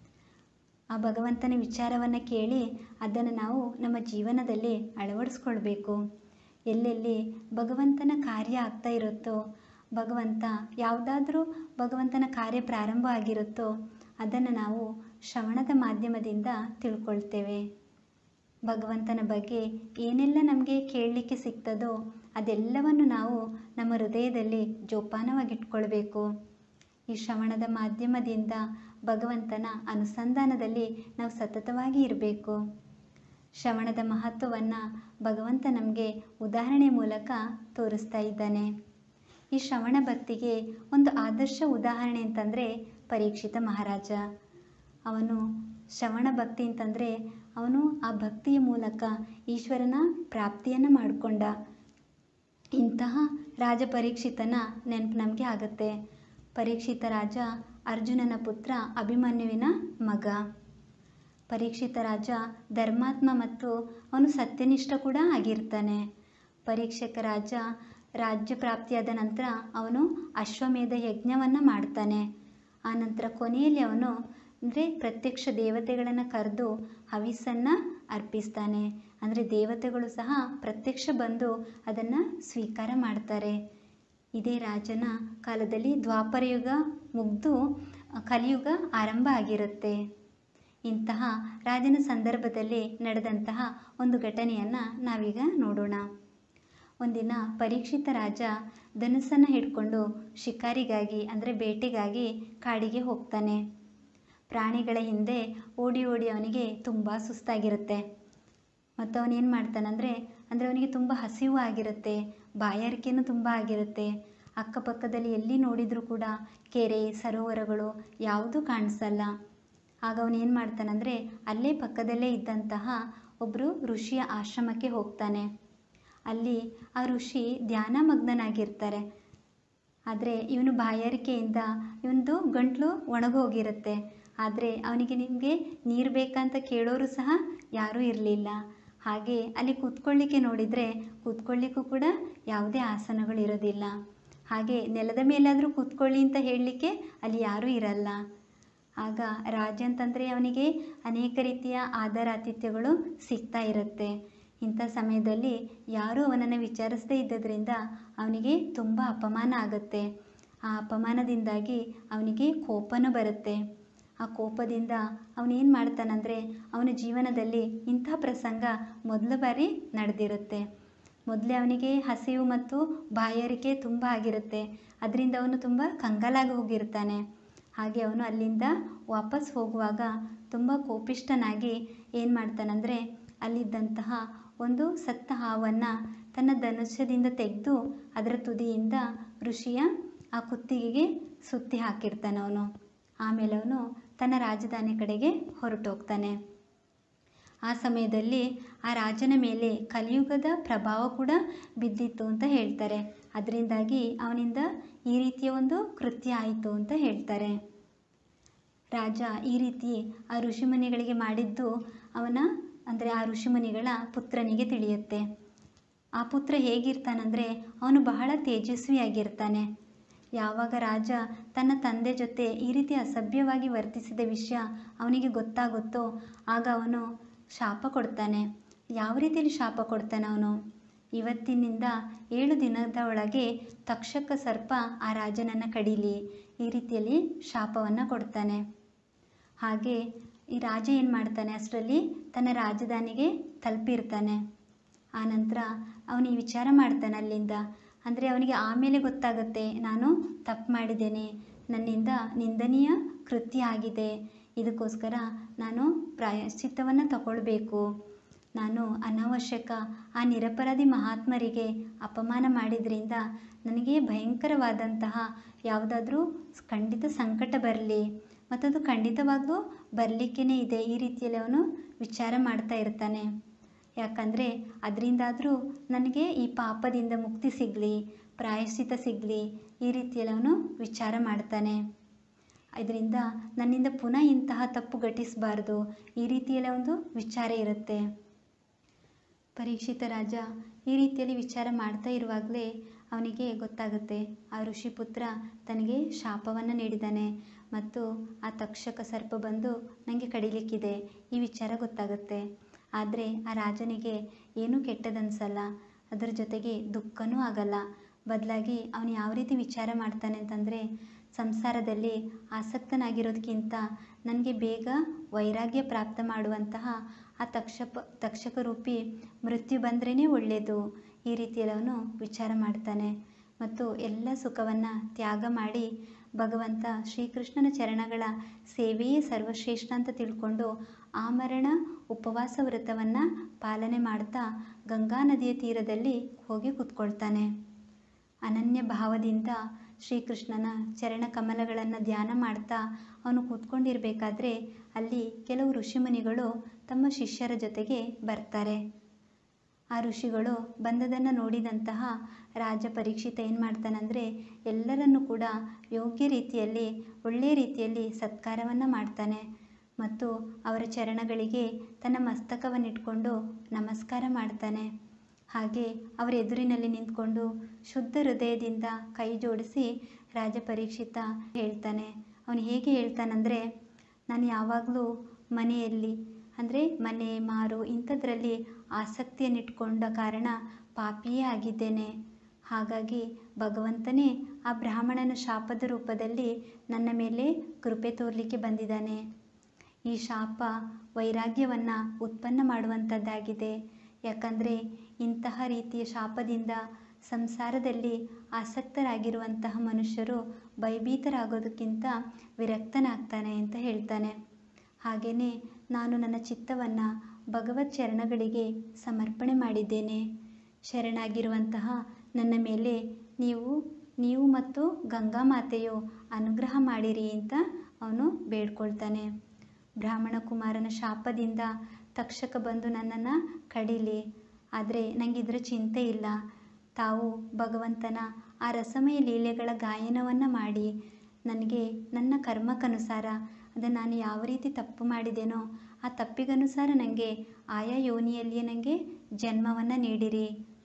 ಆ ಭಗವಂತನ ವಿಚಾರವನ್ನು ಕೇಳಿ ಅದನ್ನು ನಾವು ನಮ್ಮ ಜೀವನದಲ್ಲಿ ಅಳವಡಿಸ್ಕೊಳ್ಬೇಕು ಎಲ್ಲೆಲ್ಲಿ ಭಗವಂತನ ಕಾರ್ಯ ಆಗ್ತಾ ಇರುತ್ತೋ ಭಗವಂತ ಯಾವುದಾದ್ರೂ ಭಗವಂತನ ಕಾರ್ಯ ಪ್ರಾರಂಭ ಆಗಿರುತ್ತೋ ಅದನ್ನು ನಾವು ಶ್ರವಣದ ಮಾಧ್ಯಮದಿಂದ ತಿಳ್ಕೊಳ್ತೇವೆ ಭಗವಂತನ ಬಗ್ಗೆ ಏನೆಲ್ಲ ನಮಗೆ ಕೇಳಲಿಕ್ಕೆ ಸಿಗ್ತದೋ ಅದೆಲ್ಲವನ್ನು ನಾವು ನಮ್ಮ ಹೃದಯದಲ್ಲಿ ಜೋಪಾನವಾಗಿಟ್ಕೊಳ್ಬೇಕು ಈ ಶ್ರವಣದ ಮಾಧ್ಯಮದಿಂದ ಭಗವಂತನ ಅನುಸಂಧಾನದಲ್ಲಿ ನಾವು ಸತತವಾಗಿ ಇರಬೇಕು ಶ್ರವಣದ ಮಹತ್ವವನ್ನು ಭಗವಂತ ನಮಗೆ ಉದಾಹರಣೆ ಮೂಲಕ ತೋರಿಸ್ತಾ ಇದ್ದಾನೆ ಈ ಶ್ರವಣ ಭಕ್ತಿಗೆ ಒಂದು ಆದರ್ಶ ಉದಾಹರಣೆ ಅಂತಂದರೆ ಪರೀಕ್ಷಿತ ಮಹಾರಾಜ ಅವನು ಶ್ರವಣ ಭಕ್ತಿ ಅಂತಂದರೆ ಅವನು ಆ ಭಕ್ತಿಯ ಮೂಲಕ ಈಶ್ವರನ ಪ್ರಾಪ್ತಿಯನ್ನು ಮಾಡಿಕೊಂಡ ಇಂತಹ ರಾಜ ಪರೀಕ್ಷಿತನ ನೆನಪು ನಮಗೆ ಆಗುತ್ತೆ ಪರೀಕ್ಷಿತ ರಾಜ ಅರ್ಜುನನ ಪುತ್ರ ಅಭಿಮನ್ಯುವಿನ ಮಗ ಪರೀಕ್ಷಿತ ರಾಜ ಧರ್ಮಾತ್ಮ ಮತ್ತು ಅವನು ಸತ್ಯನಿಷ್ಠ ಕೂಡ ಆಗಿರ್ತಾನೆ ಪರೀಕ್ಷಕ ರಾಜ ರಾಜ್ಯ ಪ್ರಾಪ್ತಿಯಾದ ನಂತರ ಅವನು ಅಶ್ವಮೇಧ ಯಜ್ಞವನ್ನು ಮಾಡ್ತಾನೆ ಆ ನಂತರ ಕೊನೆಯಲ್ಲಿ ಅವನು ಅಂದರೆ ಪ್ರತ್ಯಕ್ಷ ದೇವತೆಗಳನ್ನು ಕರೆದು ಹವಿಸ್ಸನ್ನು ಅರ್ಪಿಸ್ತಾನೆ ಅಂದರೆ ದೇವತೆಗಳು ಸಹ ಪ್ರತ್ಯಕ್ಷ ಬಂದು ಅದನ್ನು ಸ್ವೀಕಾರ ಮಾಡ್ತಾರೆ ಇದೇ ರಾಜನ ಕಾಲದಲ್ಲಿ ದ್ವಾಪರ ಯುಗ ಮುಗ್ದು ಕಲಿಯುಗ ಆರಂಭ ಆಗಿರುತ್ತೆ ಇಂತಹ ರಾಜನ ಸಂದರ್ಭದಲ್ಲಿ ನಡೆದಂತಹ ಒಂದು ಘಟನೆಯನ್ನು ನಾವೀಗ ನೋಡೋಣ ಒಂದಿನ ಪರೀಕ್ಷಿತ ರಾಜ ಧನುಸ್ಸನ್ನು ಹಿಡ್ಕೊಂಡು ಶಿಕಾರಿಗಾಗಿ ಅಂದರೆ ಬೇಟೆಗಾಗಿ ಕಾಡಿಗೆ ಹೋಗ್ತಾನೆ ಪ್ರಾಣಿಗಳ ಹಿಂದೆ ಓಡಿ ಓಡಿ ಅವನಿಗೆ ತುಂಬ ಸುಸ್ತಾಗಿರುತ್ತೆ ಮತ್ತು ಅವನೇನು ಮಾಡ್ತಾನಂದರೆ ಅಂದರೆ ಅವನಿಗೆ ತುಂಬ ಹಸಿವು ಆಗಿರುತ್ತೆ ಬಾಯಾರಿಕೆನೂ ತುಂಬ ಆಗಿರುತ್ತೆ ಅಕ್ಕಪಕ್ಕದಲ್ಲಿ ಎಲ್ಲಿ ನೋಡಿದರೂ ಕೂಡ ಕೆರೆ ಸರೋವರಗಳು ಯಾವುದೂ ಕಾಣಿಸಲ್ಲ ಆಗ ಅವನೇನು ಮಾಡ್ತಾನಂದರೆ ಅಲ್ಲೇ ಪಕ್ಕದಲ್ಲೇ ಇದ್ದಂತಹ ಒಬ್ಬರು ಋಷಿಯ ಆಶ್ರಮಕ್ಕೆ ಹೋಗ್ತಾನೆ ಅಲ್ಲಿ ಆ ಋಷಿ ಧ್ಯಾನ ಮಗ್ನನಾಗಿರ್ತಾರೆ ಆದರೆ ಇವನು ಬಾಯಾರಿಕೆಯಿಂದ ಇವನದು ಗಂಟ್ಲು ಒಣಗೋಗಿರುತ್ತೆ ಆದರೆ ಅವನಿಗೆ ನಿಮಗೆ ನೀರು ಬೇಕಂತ ಕೇಳೋರು ಸಹ ಯಾರೂ ಇರಲಿಲ್ಲ ಹಾಗೆ ಅಲ್ಲಿ ಕೂತ್ಕೊಳ್ಳಿಕ್ಕೆ ನೋಡಿದರೆ ಕೂತ್ಕೊಳ್ಳಿಕ್ಕೂ ಕೂಡ ಯಾವುದೇ ಆಸನಗಳು ಇರೋದಿಲ್ಲ ಹಾಗೆ ನೆಲದ ಮೇಲಾದರೂ ಕೂತ್ಕೊಳ್ಳಿ ಅಂತ ಹೇಳಲಿಕ್ಕೆ ಅಲ್ಲಿ ಯಾರೂ ಇರಲ್ಲ ಆಗ ರಾಜ ಅಂತಂದರೆ ಅವನಿಗೆ ಅನೇಕ ರೀತಿಯ ಆಧಾರ ಆತಿಥ್ಯಗಳು ಸಿಗ್ತಾ ಇರುತ್ತೆ ಇಂಥ ಸಮಯದಲ್ಲಿ ಯಾರೂ ಅವನನ್ನು ವಿಚಾರಿಸದೇ ಇದ್ದದ್ರಿಂದ ಅವನಿಗೆ ತುಂಬ ಅಪಮಾನ ಆಗುತ್ತೆ ಆ ಅಪಮಾನದಿಂದಾಗಿ ಅವನಿಗೆ ಕೋಪನೂ ಬರುತ್ತೆ ಆ ಕೋಪದಿಂದ ಅವನೇನು ಮಾಡ್ತಾನಂದರೆ ಅವನ ಜೀವನದಲ್ಲಿ ಇಂಥ ಪ್ರಸಂಗ ಮೊದಲ ಬಾರಿ ನಡೆದಿರುತ್ತೆ ಮೊದಲೇ ಅವನಿಗೆ ಹಸಿವು ಮತ್ತು ಬಾಯಾರಿಕೆ ತುಂಬ ಆಗಿರುತ್ತೆ ಅದರಿಂದ ಅವನು ತುಂಬ ಕಂಗಾಲಾಗಿ ಹೋಗಿರ್ತಾನೆ ಹಾಗೆ ಅವನು ಅಲ್ಲಿಂದ ವಾಪಸ್ ಹೋಗುವಾಗ ತುಂಬ ಕೋಪಿಷ್ಠನಾಗಿ ಏನು ಮಾಡ್ತಾನಂದರೆ ಅಲ್ಲಿದ್ದಂತಹ ಒಂದು ಸತ್ತ ಹಾವನ್ನು ತನ್ನ ಧನುಷ್ಯದಿಂದ ತೆಗೆದು ಅದರ ತುದಿಯಿಂದ ಋಷಿಯ ಆ ಕುತ್ತಿಗೆಗೆ ಸುತ್ತಿ ಹಾಕಿರ್ತಾನೆ ಅವನು ಆಮೇಲೆ ಅವನು ತನ್ನ ರಾಜಧಾನಿ ಕಡೆಗೆ ಹೊರಟೋಗ್ತಾನೆ ಆ ಸಮಯದಲ್ಲಿ ಆ ರಾಜನ ಮೇಲೆ ಕಲಿಯುಗದ ಪ್ರಭಾವ ಕೂಡ ಬಿದ್ದಿತ್ತು ಅಂತ ಹೇಳ್ತಾರೆ ಅದರಿಂದಾಗಿ ಅವನಿಂದ ಈ ರೀತಿಯ ಒಂದು ಕೃತ್ಯ ಆಯಿತು ಅಂತ ಹೇಳ್ತಾರೆ ರಾಜ ಈ ರೀತಿ ಆ ಋಷಿಮುನಿಗಳಿಗೆ ಮಾಡಿದ್ದು ಅವನ ಅಂದರೆ ಆ ಋಷಿಮುನಿಗಳ ಪುತ್ರನಿಗೆ ತಿಳಿಯುತ್ತೆ ಆ ಪುತ್ರ ಹೇಗಿರ್ತಾನಂದರೆ ಅವನು ಬಹಳ ತೇಜಸ್ವಿಯಾಗಿರ್ತಾನೆ ಯಾವಾಗ ರಾಜ ತನ್ನ ತಂದೆ ಜೊತೆ ಈ ರೀತಿ ಅಸಭ್ಯವಾಗಿ ವರ್ತಿಸಿದ ವಿಷಯ ಅವನಿಗೆ ಗೊತ್ತಾಗುತ್ತೋ ಆಗ ಅವನು ಶಾಪ ಕೊಡ್ತಾನೆ ಯಾವ ರೀತಿಯಲ್ಲಿ ಶಾಪ ಕೊಡ್ತಾನೆ ಅವನು ಇವತ್ತಿನಿಂದ ಏಳು ದಿನದ ಒಳಗೆ ತಕ್ಷಕ ಸರ್ಪ ಆ ರಾಜನನ್ನು ಕಡೀಲಿ ಈ ರೀತಿಯಲ್ಲಿ ಶಾಪವನ್ನು ಕೊಡ್ತಾನೆ ಹಾಗೆ ಈ ರಾಜ ಏನು ಮಾಡ್ತಾನೆ ಅಷ್ಟರಲ್ಲಿ ತನ್ನ ರಾಜಧಾನಿಗೆ ತಲುಪಿರ್ತಾನೆ ಆನಂತರ ಅವನು ಈ ವಿಚಾರ ಮಾಡ್ತಾನೆ ಅಲ್ಲಿಂದ ಅಂದರೆ ಅವನಿಗೆ ಆಮೇಲೆ ಗೊತ್ತಾಗುತ್ತೆ ನಾನು ತಪ್ಪು ಮಾಡಿದ್ದೇನೆ ನನ್ನಿಂದ ನಿಂದನೀಯ ಕೃತ್ಯ ಆಗಿದೆ ಇದಕ್ಕೋಸ್ಕರ ನಾನು ಪ್ರಾಯಶ್ಚಿತ್ತವನ್ನು ತಗೊಳ್ಬೇಕು ನಾನು ಅನಾವಶ್ಯಕ ಆ ನಿರಪರಾಧಿ ಮಹಾತ್ಮರಿಗೆ ಅಪಮಾನ ಮಾಡಿದ್ರಿಂದ ನನಗೆ ಭಯಂಕರವಾದಂತಹ ಯಾವುದಾದ್ರೂ ಖಂಡಿತ ಸಂಕಟ ಬರಲಿ ಮತ್ತದು ಖಂಡಿತವಾಗ್ಲೂ ಬರಲಿಕ್ಕೇ ಇದೆ ಈ ರೀತಿಯಲ್ಲಿ ಅವನು ವಿಚಾರ ಮಾಡ್ತಾ ಇರ್ತಾನೆ ಯಾಕಂದರೆ ಅದರಿಂದಾದರೂ ನನಗೆ ಈ ಪಾಪದಿಂದ ಮುಕ್ತಿ ಸಿಗಲಿ ಪ್ರಾಯಶ್ಚಿತ ಸಿಗಲಿ ಈ ರೀತಿಯಲ್ಲಿ ಅವನು ವಿಚಾರ ಮಾಡ್ತಾನೆ ಇದರಿಂದ ನನ್ನಿಂದ ಪುನಃ ಇಂತಹ ತಪ್ಪು ಘಟಿಸಬಾರ್ದು ಈ ರೀತಿಯಲ್ಲಿ ಒಂದು ವಿಚಾರ ಇರುತ್ತೆ ಪರೀಕ್ಷಿತ ರಾಜ ಈ ರೀತಿಯಲ್ಲಿ ವಿಚಾರ ಮಾಡ್ತಾ ಇರುವಾಗಲೇ ಅವನಿಗೆ ಗೊತ್ತಾಗುತ್ತೆ ಆ ಋಷಿಪುತ್ರ ತನಗೆ ಶಾಪವನ್ನು ನೀಡಿದ್ದಾನೆ ಮತ್ತು ಆ ತಕ್ಷಕ ಸರ್ಪ ಬಂದು ನನಗೆ ಕಡಿಲಿಕ್ಕಿದೆ ಈ ವಿಚಾರ ಗೊತ್ತಾಗುತ್ತೆ ಆದರೆ ಆ ರಾಜನಿಗೆ ಏನೂ ಕೆಟ್ಟದನ್ಸಲ್ಲ ಅದರ ಜೊತೆಗೆ ದುಃಖನೂ ಆಗಲ್ಲ ಬದಲಾಗಿ ಅವನು ಯಾವ ರೀತಿ ವಿಚಾರ ಮಾಡ್ತಾನೆ ಅಂತಂದರೆ ಸಂಸಾರದಲ್ಲಿ ಆಸಕ್ತನಾಗಿರೋದಕ್ಕಿಂತ ನನಗೆ ಬೇಗ ವೈರಾಗ್ಯ ಪ್ರಾಪ್ತ ಮಾಡುವಂತಹ ಆ ತಕ್ಷಪ ತಕ್ಷಕ ರೂಪಿ ಮೃತ್ಯು ಬಂದ್ರೇ ಒಳ್ಳೆಯದು ಈ ರೀತಿಯಲ್ಲಿ ಅವನು ವಿಚಾರ ಮಾಡ್ತಾನೆ ಮತ್ತು ಎಲ್ಲ ಸುಖವನ್ನು ತ್ಯಾಗ ಮಾಡಿ ಭಗವಂತ ಶ್ರೀಕೃಷ್ಣನ ಚರಣಗಳ ಸೇವೆಯೇ ಸರ್ವಶ್ರೇಷ್ಠ ಅಂತ ತಿಳ್ಕೊಂಡು ಆಮರಣ ಉಪವಾಸ ವ್ರತವನ್ನು ಪಾಲನೆ ಮಾಡ್ತಾ ಗಂಗಾ ನದಿಯ ತೀರದಲ್ಲಿ ಹೋಗಿ ಕೂತ್ಕೊಳ್ತಾನೆ ಅನನ್ಯ ಭಾವದಿಂದ ಶ್ರೀಕೃಷ್ಣನ ಚರಣ ಕಮಲಗಳನ್ನು ಧ್ಯಾನ ಮಾಡ್ತಾ ಅವನು ಕೂತ್ಕೊಂಡಿರಬೇಕಾದ್ರೆ ಅಲ್ಲಿ ಕೆಲವು ಋಷಿಮುನಿಗಳು ತಮ್ಮ ಶಿಷ್ಯರ ಜೊತೆಗೆ ಬರ್ತಾರೆ ಆ ಋಷಿಗಳು ಬಂದದನ್ನು ನೋಡಿದಂತಹ ರಾಜ ಪರೀಕ್ಷಿತ ಏನು ಮಾಡ್ತಾನಂದರೆ ಎಲ್ಲರನ್ನೂ ಕೂಡ ಯೋಗ್ಯ ರೀತಿಯಲ್ಲಿ ಒಳ್ಳೆಯ ರೀತಿಯಲ್ಲಿ ಸತ್ಕಾರವನ್ನು ಮಾಡ್ತಾನೆ ಮತ್ತು ಅವರ ಚರಣಗಳಿಗೆ ತನ್ನ ಮಸ್ತಕವನ್ನಿಟ್ಕೊಂಡು ನಮಸ್ಕಾರ ಮಾಡ್ತಾನೆ ಹಾಗೆ ಅವರ ಎದುರಿನಲ್ಲಿ ನಿಂತ್ಕೊಂಡು ಶುದ್ಧ ಹೃದಯದಿಂದ ಕೈ ಜೋಡಿಸಿ ರಾಜ ಪರೀಕ್ಷಿತ ಹೇಳ್ತಾನೆ ಅವನು ಹೇಗೆ ಹೇಳ್ತಾನಂದರೆ ನಾನು ಯಾವಾಗಲೂ ಮನೆಯಲ್ಲಿ ಅಂದರೆ ಮನೆ ಮಾರು ಇಂಥದ್ರಲ್ಲಿ ಆಸಕ್ತಿಯನ್ನಿಟ್ಕೊಂಡ ಕಾರಣ ಪಾಪಿಯೇ ಆಗಿದ್ದೇನೆ ಹಾಗಾಗಿ ಭಗವಂತನೇ ಆ ಬ್ರಾಹ್ಮಣನ ಶಾಪದ ರೂಪದಲ್ಲಿ ನನ್ನ ಮೇಲೆ ಕೃಪೆ ತೋರಲಿಕ್ಕೆ ಬಂದಿದ್ದಾನೆ ಈ ಶಾಪ ವೈರಾಗ್ಯವನ್ನು ಉತ್ಪನ್ನ ಮಾಡುವಂಥದ್ದಾಗಿದೆ ಯಾಕಂದರೆ ಇಂತಹ ರೀತಿಯ ಶಾಪದಿಂದ ಸಂಸಾರದಲ್ಲಿ ಆಸಕ್ತರಾಗಿರುವಂತಹ ಮನುಷ್ಯರು ಭಯಭೀತರಾಗೋದಕ್ಕಿಂತ ವಿರಕ್ತನಾಗ್ತಾನೆ ಅಂತ ಹೇಳ್ತಾನೆ ಹಾಗೆಯೇ ನಾನು ನನ್ನ ಚಿತ್ತವನ್ನು ಭಗವತ್ ಚರಣಗಳಿಗೆ ಸಮರ್ಪಣೆ ಮಾಡಿದ್ದೇನೆ ಶರಣಾಗಿರುವಂತಹ ನನ್ನ ಮೇಲೆ ನೀವು ನೀವು ಮತ್ತು ಗಂಗಾ ಮಾತೆಯು ಅನುಗ್ರಹ ಮಾಡಿರಿ ಅಂತ ಅವನು ಬೇಡ್ಕೊಳ್ತಾನೆ ಬ್ರಾಹ್ಮಣ ಕುಮಾರನ ಶಾಪದಿಂದ ತಕ್ಷಕ ಬಂದು ನನ್ನನ್ನು ಕಡೀಲಿ ಆದರೆ ನನಗೆ ಇದರ ಚಿಂತೆ ಇಲ್ಲ ತಾವು ಭಗವಂತನ ಆ ರಸಮಯ ಲೀಲೆಗಳ ಗಾಯನವನ್ನು ಮಾಡಿ ನನಗೆ ನನ್ನ ಕರ್ಮಕ್ಕನುಸಾರ ಅದನ್ನು ನಾನು ಯಾವ ರೀತಿ ತಪ್ಪು ಮಾಡಿದ್ದೇನೋ ಆ ತಪ್ಪಿಗನುಸಾರ ನನಗೆ ಆಯಾ ಯೋನಿಯಲ್ಲಿಯೇ ನನಗೆ ಜನ್ಮವನ್ನು ನೀಡಿರಿ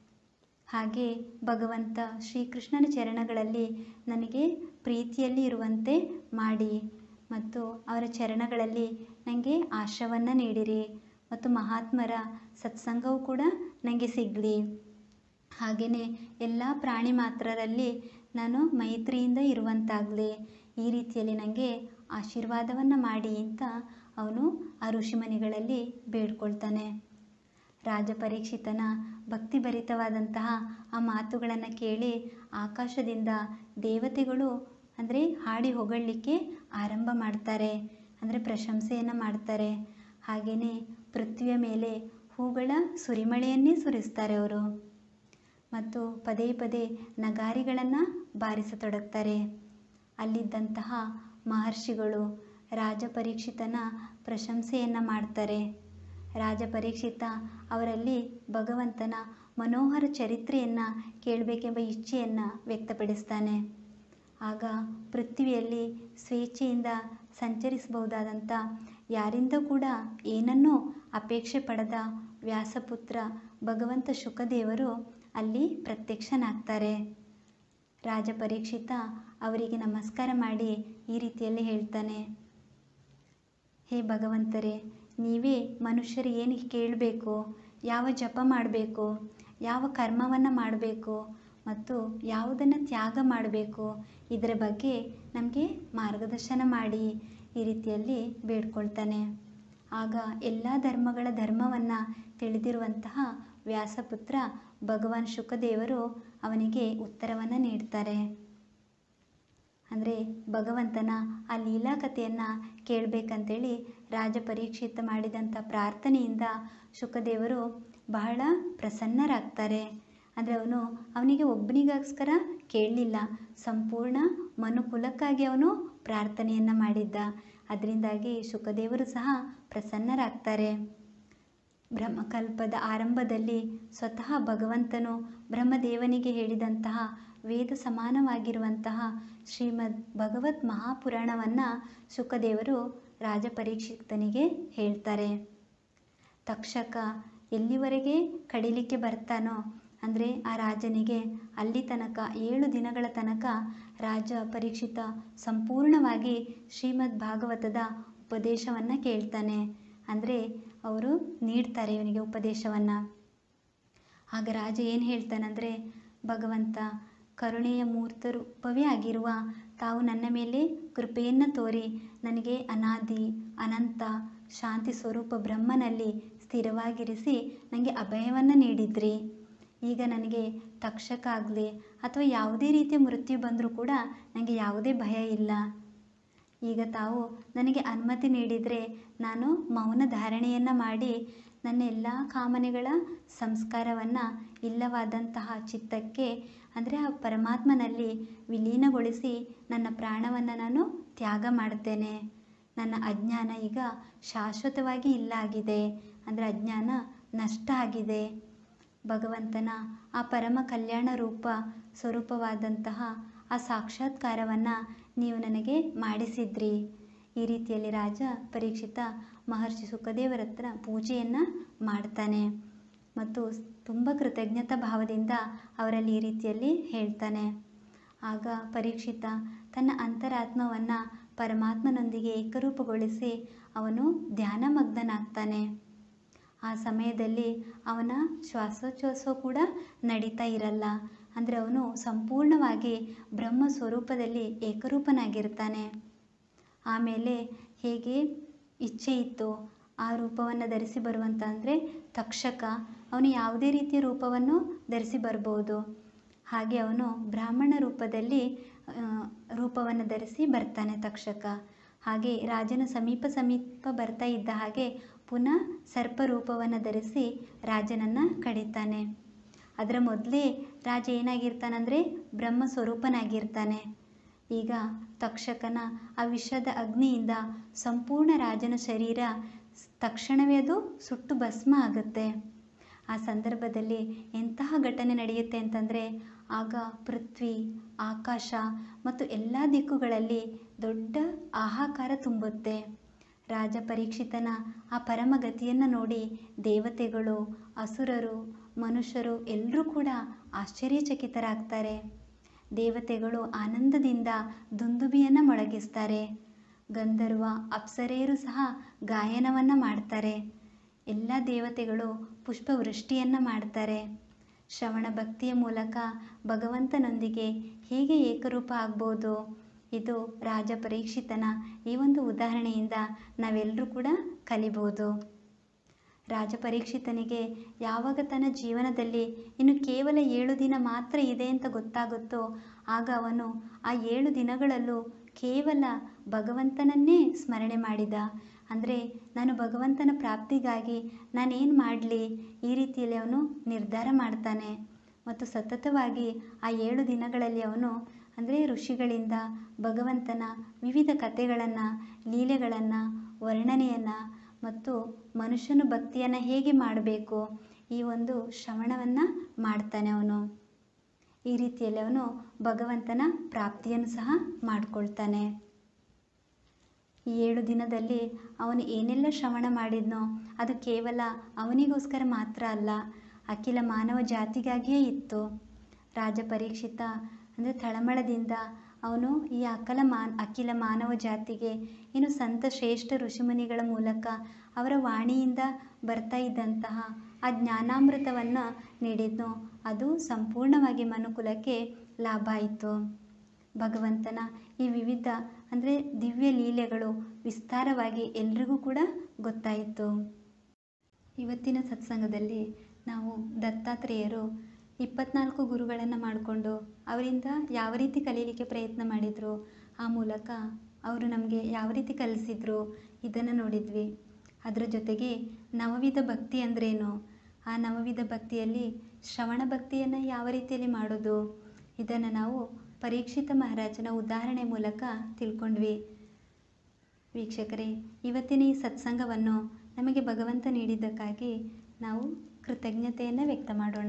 ಹಾಗೆ ಭಗವಂತ ಶ್ರೀಕೃಷ್ಣನ ಚರಣಗಳಲ್ಲಿ ನನಗೆ ಪ್ರೀತಿಯಲ್ಲಿ ಇರುವಂತೆ ಮಾಡಿ ಮತ್ತು ಅವರ ಚರಣಗಳಲ್ಲಿ ನನಗೆ ಆಶವನ್ನು ನೀಡಿರಿ ಮತ್ತು ಮಹಾತ್ಮರ ಸತ್ಸಂಗವು ಕೂಡ ನನಗೆ ಸಿಗಲಿ ಹಾಗೆಯೇ ಎಲ್ಲ ಪ್ರಾಣಿ ಮಾತ್ರರಲ್ಲಿ ನಾನು ಮೈತ್ರಿಯಿಂದ ಇರುವಂತಾಗಲಿ ಈ ರೀತಿಯಲ್ಲಿ ನನಗೆ ಆಶೀರ್ವಾದವನ್ನು ಮಾಡಿ ಅಂತ ಅವನು ಆ ಋಷಿಮನಿಗಳಲ್ಲಿ ಬೇಡ್ಕೊಳ್ತಾನೆ ರಾಜ ಪರೀಕ್ಷಿತನ ಭಕ್ತಿಭರಿತವಾದಂತಹ ಆ ಮಾತುಗಳನ್ನು ಕೇಳಿ ಆಕಾಶದಿಂದ ದೇವತೆಗಳು ಅಂದರೆ ಹಾಡಿ ಹೊಗಳಲಿಕ್ಕೆ ಆರಂಭ ಮಾಡ್ತಾರೆ ಅಂದರೆ ಪ್ರಶಂಸೆಯನ್ನು ಮಾಡ್ತಾರೆ ಹಾಗೆಯೇ ಪೃಥ್ವಿಯ ಮೇಲೆ ಹೂಗಳ ಸುರಿಮಳೆಯನ್ನೇ ಸುರಿಸ್ತಾರೆ ಅವರು ಮತ್ತು ಪದೇ ಪದೇ ನಗಾರಿಗಳನ್ನು ಬಾರಿಸತೊಡಗ್ತಾರೆ ಅಲ್ಲಿದ್ದಂತಹ ಮಹರ್ಷಿಗಳು ರಾಜ ಪರೀಕ್ಷಿತನ ಪ್ರಶಂಸೆಯನ್ನು ಮಾಡ್ತಾರೆ ರಾಜ ಪರೀಕ್ಷಿತ ಅವರಲ್ಲಿ ಭಗವಂತನ ಮನೋಹರ ಚರಿತ್ರೆಯನ್ನು ಕೇಳಬೇಕೆಂಬ ಇಚ್ಛೆಯನ್ನು ವ್ಯಕ್ತಪಡಿಸ್ತಾನೆ ಆಗ ಪೃಥ್ವಿಯಲ್ಲಿ ಸ್ವೇಚ್ಛೆಯಿಂದ ಸಂಚರಿಸಬಹುದಾದಂಥ ಯಾರಿಂದ ಕೂಡ ಏನನ್ನೂ ಅಪೇಕ್ಷೆ ಪಡದ ವ್ಯಾಸಪುತ್ರ ಭಗವಂತ ಶುಕದೇವರು ಅಲ್ಲಿ ಪ್ರತ್ಯಕ್ಷನಾಗ್ತಾರೆ ರಾಜ ಪರೀಕ್ಷಿತ ಅವರಿಗೆ ನಮಸ್ಕಾರ ಮಾಡಿ ಈ ರೀತಿಯಲ್ಲಿ ಹೇಳ್ತಾನೆ ಹೇ ಭಗವಂತರೇ ನೀವೇ ಮನುಷ್ಯರು ಏನು ಕೇಳಬೇಕು ಯಾವ ಜಪ ಮಾಡಬೇಕು ಯಾವ ಕರ್ಮವನ್ನು ಮಾಡಬೇಕು ಮತ್ತು ಯಾವುದನ್ನು ತ್ಯಾಗ ಮಾಡಬೇಕು ಇದರ ಬಗ್ಗೆ ನಮಗೆ ಮಾರ್ಗದರ್ಶನ ಮಾಡಿ ಈ ರೀತಿಯಲ್ಲಿ ಬೇಡ್ಕೊಳ್ತಾನೆ ಆಗ ಎಲ್ಲ ಧರ್ಮಗಳ ಧರ್ಮವನ್ನು ತಿಳಿದಿರುವಂತಹ ವ್ಯಾಸಪುತ್ರ ಭಗವಾನ್ ಶುಕದೇವರು ಅವನಿಗೆ ಉತ್ತರವನ್ನು ನೀಡ್ತಾರೆ ಅಂದರೆ ಭಗವಂತನ ಆ ಲೀಲಾ ಕಥೆಯನ್ನು ಕೇಳಬೇಕಂತೇಳಿ ರಾಜ ಪರೀಕ್ಷಿತ ಮಾಡಿದಂಥ ಪ್ರಾರ್ಥನೆಯಿಂದ ಶುಕದೇವರು ಬಹಳ ಪ್ರಸನ್ನರಾಗ್ತಾರೆ ಅಂದರೆ ಅವನು ಅವನಿಗೆ ಒಬ್ಬನಿಗೋಸ್ಕರ ಕೇಳಲಿಲ್ಲ ಸಂಪೂರ್ಣ ಮನುಕುಲಕ್ಕಾಗಿ ಅವನು ಪ್ರಾರ್ಥನೆಯನ್ನು ಮಾಡಿದ್ದ ಅದರಿಂದಾಗಿ ಶುಕದೇವರು ಸಹ ಪ್ರಸನ್ನರಾಗ್ತಾರೆ ಬ್ರಹ್ಮಕಲ್ಪದ ಆರಂಭದಲ್ಲಿ ಸ್ವತಃ ಭಗವಂತನು ಬ್ರಹ್ಮದೇವನಿಗೆ ಹೇಳಿದಂತಹ ವೇದ ಸಮಾನವಾಗಿರುವಂತಹ ಶ್ರೀಮದ್ ಭಗವತ್ ಮಹಾಪುರಾಣವನ್ನು ಶುಕದೇವರು ರಾಜ ಪರೀಕ್ಷಿತನಿಗೆ ಹೇಳ್ತಾರೆ ತಕ್ಷಕ ಎಲ್ಲಿವರೆಗೆ ಕಡಿಲಿಕ್ಕೆ ಬರ್ತಾನೋ ಅಂದರೆ ಆ ರಾಜನಿಗೆ ಅಲ್ಲಿ ತನಕ ಏಳು ದಿನಗಳ ತನಕ ರಾಜ ಪರೀಕ್ಷಿತ ಸಂಪೂರ್ಣವಾಗಿ ಶ್ರೀಮದ್ ಭಾಗವತದ ಉಪದೇಶವನ್ನು ಕೇಳ್ತಾನೆ ಅಂದರೆ ಅವರು ನೀಡ್ತಾರೆ ಇವನಿಗೆ ಉಪದೇಶವನ್ನು ಆಗ ರಾಜ ಏನು ಹೇಳ್ತಾನಂದರೆ ಭಗವಂತ ಕರುಣೆಯ ಮೂರ್ತ ರೂಪವೇ ಆಗಿರುವ ತಾವು ನನ್ನ ಮೇಲೆ ಕೃಪೆಯನ್ನು ತೋರಿ ನನಗೆ ಅನಾದಿ ಅನಂತ ಶಾಂತಿ ಸ್ವರೂಪ ಬ್ರಹ್ಮನಲ್ಲಿ ಸ್ಥಿರವಾಗಿರಿಸಿ ನನಗೆ ಅಭಯವನ್ನು ನೀಡಿದ್ರಿ ಈಗ ನನಗೆ ತಕ್ಷಕ ಆಗಲಿ ಅಥವಾ ಯಾವುದೇ ರೀತಿಯ ಮೃತ್ಯು ಬಂದರೂ ಕೂಡ ನನಗೆ ಯಾವುದೇ ಭಯ ಇಲ್ಲ ಈಗ ತಾವು ನನಗೆ ಅನುಮತಿ ನೀಡಿದರೆ ನಾನು ಮೌನ ಧಾರಣೆಯನ್ನು ಮಾಡಿ ನನ್ನ ಎಲ್ಲ ಕಾಮನೆಗಳ ಸಂಸ್ಕಾರವನ್ನು ಇಲ್ಲವಾದಂತಹ ಚಿತ್ತಕ್ಕೆ ಅಂದರೆ ಆ ಪರಮಾತ್ಮನಲ್ಲಿ ವಿಲೀನಗೊಳಿಸಿ ನನ್ನ ಪ್ರಾಣವನ್ನು ನಾನು ತ್ಯಾಗ ಮಾಡ್ತೇನೆ ನನ್ನ ಅಜ್ಞಾನ ಈಗ ಶಾಶ್ವತವಾಗಿ ಇಲ್ಲ ಆಗಿದೆ ಅಂದರೆ ಅಜ್ಞಾನ ನಷ್ಟ ಆಗಿದೆ ಭಗವಂತನ ಆ ಪರಮ ಕಲ್ಯಾಣ ರೂಪ ಸ್ವರೂಪವಾದಂತಹ ಆ ಸಾಕ್ಷಾತ್ಕಾರವನ್ನು ನೀವು ನನಗೆ ಮಾಡಿಸಿದ್ರಿ ಈ ರೀತಿಯಲ್ಲಿ ರಾಜ ಪರೀಕ್ಷಿತ ಮಹರ್ಷಿ ಸುಖದೇವರ ಹತ್ರ ಪೂಜೆಯನ್ನು ಮಾಡ್ತಾನೆ ಮತ್ತು ತುಂಬ ಕೃತಜ್ಞತಾ ಭಾವದಿಂದ ಅವರಲ್ಲಿ ಈ ರೀತಿಯಲ್ಲಿ ಹೇಳ್ತಾನೆ ಆಗ ಪರೀಕ್ಷಿತ ತನ್ನ ಅಂತರಾತ್ಮವನ್ನು ಪರಮಾತ್ಮನೊಂದಿಗೆ ಏಕರೂಪಗೊಳಿಸಿ ಅವನು ಧ್ಯಾನಮಗ್ನನಾಗ್ತಾನೆ ಆ ಸಮಯದಲ್ಲಿ ಅವನ ಶ್ವಾಸೋಚ್ಛ್ವಾಸ ಕೂಡ ನಡೀತಾ ಇರಲ್ಲ ಅಂದರೆ ಅವನು ಸಂಪೂರ್ಣವಾಗಿ ಬ್ರಹ್ಮ ಸ್ವರೂಪದಲ್ಲಿ ಏಕರೂಪನಾಗಿರ್ತಾನೆ ಆಮೇಲೆ ಹೇಗೆ ಇಚ್ಛೆ ಇತ್ತು ಆ ರೂಪವನ್ನು ಧರಿಸಿ ಬರುವಂತ ಅಂದರೆ ತಕ್ಷಕ ಅವನು ಯಾವುದೇ ರೀತಿಯ ರೂಪವನ್ನು ಧರಿಸಿ ಬರ್ಬೋದು ಹಾಗೆ ಅವನು ಬ್ರಾಹ್ಮಣ ರೂಪದಲ್ಲಿ ರೂಪವನ್ನು ಧರಿಸಿ ಬರ್ತಾನೆ ತಕ್ಷಕ ಹಾಗೆ ರಾಜನ ಸಮೀಪ ಸಮೀಪ ಬರ್ತಾ ಇದ್ದ ಹಾಗೆ ಪುನಃ ಸರ್ಪ ರೂಪವನ್ನು ಧರಿಸಿ ರಾಜನನ್ನು ಕಡಿತಾನೆ ಅದರ ಮೊದಲೇ ರಾಜ ಏನಾಗಿರ್ತಾನಂದರೆ ಬ್ರಹ್ಮ ಸ್ವರೂಪನಾಗಿರ್ತಾನೆ ಈಗ ತಕ್ಷಕನ ಆ ವಿಷದ ಅಗ್ನಿಯಿಂದ ಸಂಪೂರ್ಣ ರಾಜನ ಶರೀರ ತಕ್ಷಣವೇ ಅದು ಸುಟ್ಟು ಭಸ್ಮ ಆಗುತ್ತೆ ಆ ಸಂದರ್ಭದಲ್ಲಿ ಎಂತಹ ಘಟನೆ ನಡೆಯುತ್ತೆ ಅಂತಂದರೆ ಆಗ ಪೃಥ್ವಿ ಆಕಾಶ ಮತ್ತು ಎಲ್ಲ ದಿಕ್ಕುಗಳಲ್ಲಿ ದೊಡ್ಡ ಹಾಹಾಕಾರ ತುಂಬುತ್ತೆ ರಾಜ ಪರೀಕ್ಷಿತನ ಆ ಪರಮಗತಿಯನ್ನು ನೋಡಿ ದೇವತೆಗಳು ಅಸುರರು ಮನುಷ್ಯರು ಎಲ್ಲರೂ ಕೂಡ ಆಶ್ಚರ್ಯಚಕಿತರಾಗ್ತಾರೆ ದೇವತೆಗಳು ಆನಂದದಿಂದ ದುಂದುಬಿಯನ್ನು ಮೊಳಗಿಸ್ತಾರೆ ಗಂಧರ್ವ ಅಪ್ಸರೆಯರು ಸಹ ಗಾಯನವನ್ನು ಮಾಡ್ತಾರೆ ಎಲ್ಲ ದೇವತೆಗಳು ಪುಷ್ಪವೃಷ್ಟಿಯನ್ನು ಮಾಡ್ತಾರೆ ಶ್ರವಣ ಭಕ್ತಿಯ ಮೂಲಕ ಭಗವಂತನೊಂದಿಗೆ ಹೇಗೆ ಏಕರೂಪ ಆಗ್ಬೋದು ಇದು ರಾಜ ಪರೀಕ್ಷಿತನ ಈ ಒಂದು ಉದಾಹರಣೆಯಿಂದ ನಾವೆಲ್ಲರೂ ಕೂಡ ಕಲಿಬೋದು ರಾಜ ಪರೀಕ್ಷಿತನಿಗೆ ಯಾವಾಗ ತನ್ನ ಜೀವನದಲ್ಲಿ ಇನ್ನು ಕೇವಲ ಏಳು ದಿನ ಮಾತ್ರ ಇದೆ ಅಂತ ಗೊತ್ತಾಗುತ್ತೋ ಆಗ ಅವನು ಆ ಏಳು ದಿನಗಳಲ್ಲೂ ಕೇವಲ ಭಗವಂತನನ್ನೇ ಸ್ಮರಣೆ ಮಾಡಿದ ಅಂದರೆ ನಾನು ಭಗವಂತನ ಪ್ರಾಪ್ತಿಗಾಗಿ ನಾನೇನು ಮಾಡಲಿ ಈ ರೀತಿಯಲ್ಲಿ ಅವನು ನಿರ್ಧಾರ ಮಾಡ್ತಾನೆ ಮತ್ತು ಸತತವಾಗಿ ಆ ಏಳು ದಿನಗಳಲ್ಲಿ ಅವನು ಅಂದರೆ ಋಷಿಗಳಿಂದ ಭಗವಂತನ ವಿವಿಧ ಕಥೆಗಳನ್ನು ಲೀಲೆಗಳನ್ನು ವರ್ಣನೆಯನ್ನು ಮತ್ತು ಮನುಷ್ಯನು ಭಕ್ತಿಯನ್ನು ಹೇಗೆ ಮಾಡಬೇಕು ಈ ಒಂದು ಶ್ರವಣವನ್ನು ಮಾಡ್ತಾನೆ ಅವನು ಈ ರೀತಿಯಲ್ಲಿ ಅವನು ಭಗವಂತನ ಪ್ರಾಪ್ತಿಯನ್ನು ಸಹ ಮಾಡಿಕೊಳ್ತಾನೆ ಈ ಏಳು ದಿನದಲ್ಲಿ ಅವನು ಏನೆಲ್ಲ ಶ್ರವಣ ಮಾಡಿದ್ನೋ ಅದು ಕೇವಲ ಅವನಿಗೋಸ್ಕರ ಮಾತ್ರ ಅಲ್ಲ ಅಖಿಲ ಮಾನವ ಜಾತಿಗಾಗಿಯೇ ಇತ್ತು ರಾಜ ಪರೀಕ್ಷಿತ ಅಂದರೆ ತಳಮಳದಿಂದ ಅವನು ಈ ಅಕಲ ಮಾನ್ ಅಖಿಲ ಮಾನವ ಜಾತಿಗೆ ಏನು ಸಂತ ಶ್ರೇಷ್ಠ ಋಷಿಮುನಿಗಳ ಮೂಲಕ ಅವರ ವಾಣಿಯಿಂದ ಬರ್ತಾ ಇದ್ದಂತಹ ಆ ಜ್ಞಾನಾಮೃತವನ್ನು ನೀಡಿದ್ನೋ ಅದು ಸಂಪೂರ್ಣವಾಗಿ ಮನುಕುಲಕ್ಕೆ ಲಾಭ ಆಯಿತು ಭಗವಂತನ ಈ ವಿವಿಧ ಅಂದರೆ ದಿವ್ಯ ಲೀಲೆಗಳು ವಿಸ್ತಾರವಾಗಿ ಎಲ್ರಿಗೂ ಕೂಡ ಗೊತ್ತಾಯಿತು ಇವತ್ತಿನ ಸತ್ಸಂಗದಲ್ಲಿ ನಾವು ದತ್ತಾತ್ರೇಯರು ಇಪ್ಪತ್ನಾಲ್ಕು ಗುರುಗಳನ್ನು ಮಾಡಿಕೊಂಡು ಅವರಿಂದ ಯಾವ ರೀತಿ ಕಲೀಲಿಕ್ಕೆ ಪ್ರಯತ್ನ ಮಾಡಿದರು ಆ ಮೂಲಕ ಅವರು ನಮಗೆ ಯಾವ ರೀತಿ ಕಲಿಸಿದ್ರು ಇದನ್ನು ನೋಡಿದ್ವಿ ಅದರ ಜೊತೆಗೆ ನವವಿಧ ಭಕ್ತಿ ಅಂದ್ರೇನು ಆ ನವವಿಧ ಭಕ್ತಿಯಲ್ಲಿ ಶ್ರವಣ ಭಕ್ತಿಯನ್ನು ಯಾವ ರೀತಿಯಲ್ಲಿ ಮಾಡೋದು ಇದನ್ನು ನಾವು ಪರೀಕ್ಷಿತ ಮಹಾರಾಜನ ಉದಾಹರಣೆ ಮೂಲಕ ತಿಳ್ಕೊಂಡ್ವಿ ವೀಕ್ಷಕರೇ ಇವತ್ತಿನ ಈ ಸತ್ಸಂಗವನ್ನು ನಮಗೆ ಭಗವಂತ ನೀಡಿದ್ದಕ್ಕಾಗಿ ನಾವು ಕೃತಜ್ಞತೆಯನ್ನು ವ್ಯಕ್ತ ಮಾಡೋಣ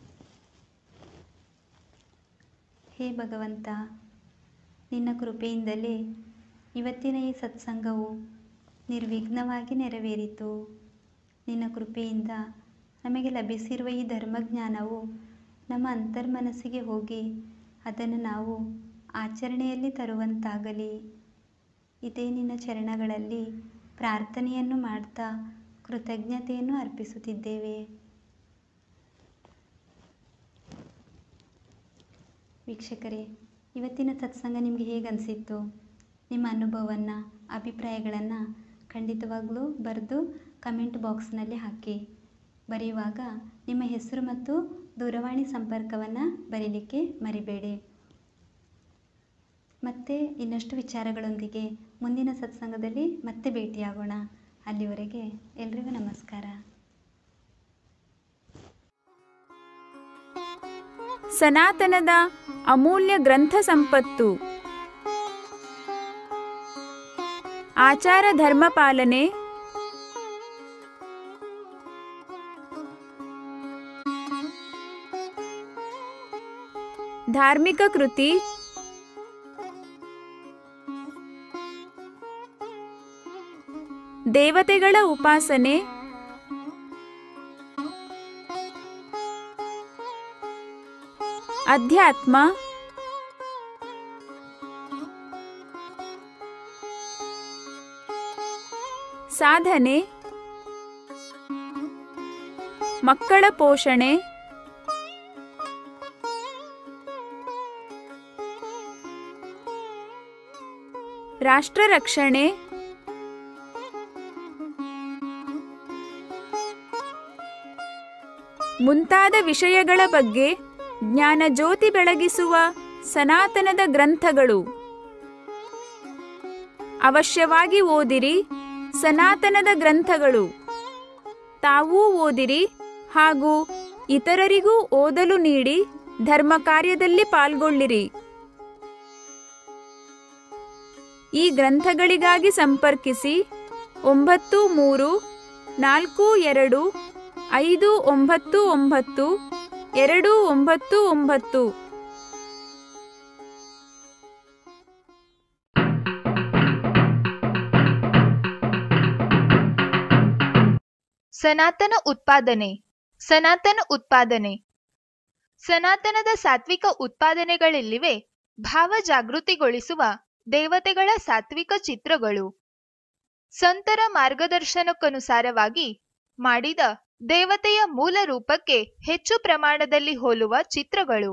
ಹೇ ಭಗವಂತ ನಿನ್ನ ಕೃಪೆಯಿಂದಲೇ ಇವತ್ತಿನ ಈ ಸತ್ಸಂಗವು ನಿರ್ವಿಘ್ನವಾಗಿ ನೆರವೇರಿತು ನಿನ್ನ ಕೃಪೆಯಿಂದ ನಮಗೆ ಲಭಿಸಿರುವ ಈ ಧರ್ಮಜ್ಞಾನವು ನಮ್ಮ ಅಂತರ್ಮನಸ್ಸಿಗೆ ಹೋಗಿ ಅದನ್ನು ನಾವು ಆಚರಣೆಯಲ್ಲಿ ತರುವಂತಾಗಲಿ ಇದೇ ನಿನ್ನ ಚರಣಗಳಲ್ಲಿ ಪ್ರಾರ್ಥನೆಯನ್ನು ಮಾಡ್ತಾ ಕೃತಜ್ಞತೆಯನ್ನು ಅರ್ಪಿಸುತ್ತಿದ್ದೇವೆ ವೀಕ್ಷಕರೇ ಇವತ್ತಿನ ಸತ್ಸಂಗ ನಿಮಗೆ ಹೇಗೆ ಅನಿಸಿತ್ತು ನಿಮ್ಮ ಅನುಭವವನ್ನು ಅಭಿಪ್ರಾಯಗಳನ್ನು ಖಂಡಿತವಾಗ್ಲೂ ಬರೆದು ಕಮೆಂಟ್ ಬಾಕ್ಸ್ನಲ್ಲಿ ಹಾಕಿ ಬರೆಯುವಾಗ ನಿಮ್ಮ ಹೆಸರು ಮತ್ತು ದೂರವಾಣಿ ಸಂಪರ್ಕವನ್ನು ಬರೀಲಿಕ್ಕೆ ಮರಿಬೇಡಿ ಮತ್ತೆ ಇನ್ನಷ್ಟು ವಿಚಾರಗಳೊಂದಿಗೆ ಮುಂದಿನ ಸತ್ಸಂಗದಲ್ಲಿ ಮತ್ತೆ ಭೇಟಿಯಾಗೋಣ ಅಲ್ಲಿವರೆಗೆ ಎಲ್ರಿಗೂ ನಮಸ್ಕಾರ
ಸನಾತನದ ಅಮೂಲ್ಯ ಗ್ರಂಥ ಸಂಪತ್ತು ಆಚಾರ ಧರ್ಮ ಪಾಲನೆ ಧಾರ್ಮಿಕ ಕೃತಿ ದೇವತೆಗಳ ಉಪಾಸನೆ ಅಧ್ಯಾತ್ಮ ಸಾಧನೆ ಮಕ್ಕಳ ಪೋಷಣೆ ರಾಷ್ಟ್ರ ರಕ್ಷಣೆ ಮುಂತಾದ ವಿಷಯಗಳ ಬಗ್ಗೆ ಜ್ಞಾನ ಜ್ಯೋತಿ ಬೆಳಗಿಸುವ ಸನಾತನದ ಗ್ರಂಥಗಳು ಅವಶ್ಯವಾಗಿ ಓದಿರಿ ಸನಾತನದ ಗ್ರಂಥಗಳು ತಾವೂ ಓದಿರಿ ಹಾಗೂ ಇತರರಿಗೂ ಓದಲು ನೀಡಿ ಧರ್ಮ ಕಾರ್ಯದಲ್ಲಿ ಪಾಲ್ಗೊಳ್ಳಿರಿ ಈ ಗ್ರಂಥಗಳಿಗಾಗಿ ಸಂಪರ್ಕಿಸಿ ಒಂಬತ್ತು ಮೂರು ನಾಲ್ಕು ಎರಡು ಐದು ಒಂಬತ್ತು ಒಂಬತ್ತು ಎರಡು ಒಂಬತ್ತು ಒಂಬತ್ತು
ಸನಾತನ ಉತ್ಪಾದನೆ ಸನಾತನ ಉತ್ಪಾದನೆ ಸನಾತನದ ಸಾತ್ವಿಕ ಉತ್ಪಾದನೆಗಳೆಲ್ಲಿವೆ ಭಾವ ಜಾಗೃತಿಗೊಳಿಸುವ ದೇವತೆಗಳ ಸಾತ್ವಿಕ ಚಿತ್ರಗಳು ಸಂತರ ಮಾರ್ಗದರ್ಶನಕ್ಕನುಸಾರವಾಗಿ ಮಾಡಿದ ದೇವತೆಯ ಮೂಲ ರೂಪಕ್ಕೆ ಹೆಚ್ಚು ಪ್ರಮಾಣದಲ್ಲಿ ಹೋಲುವ ಚಿತ್ರಗಳು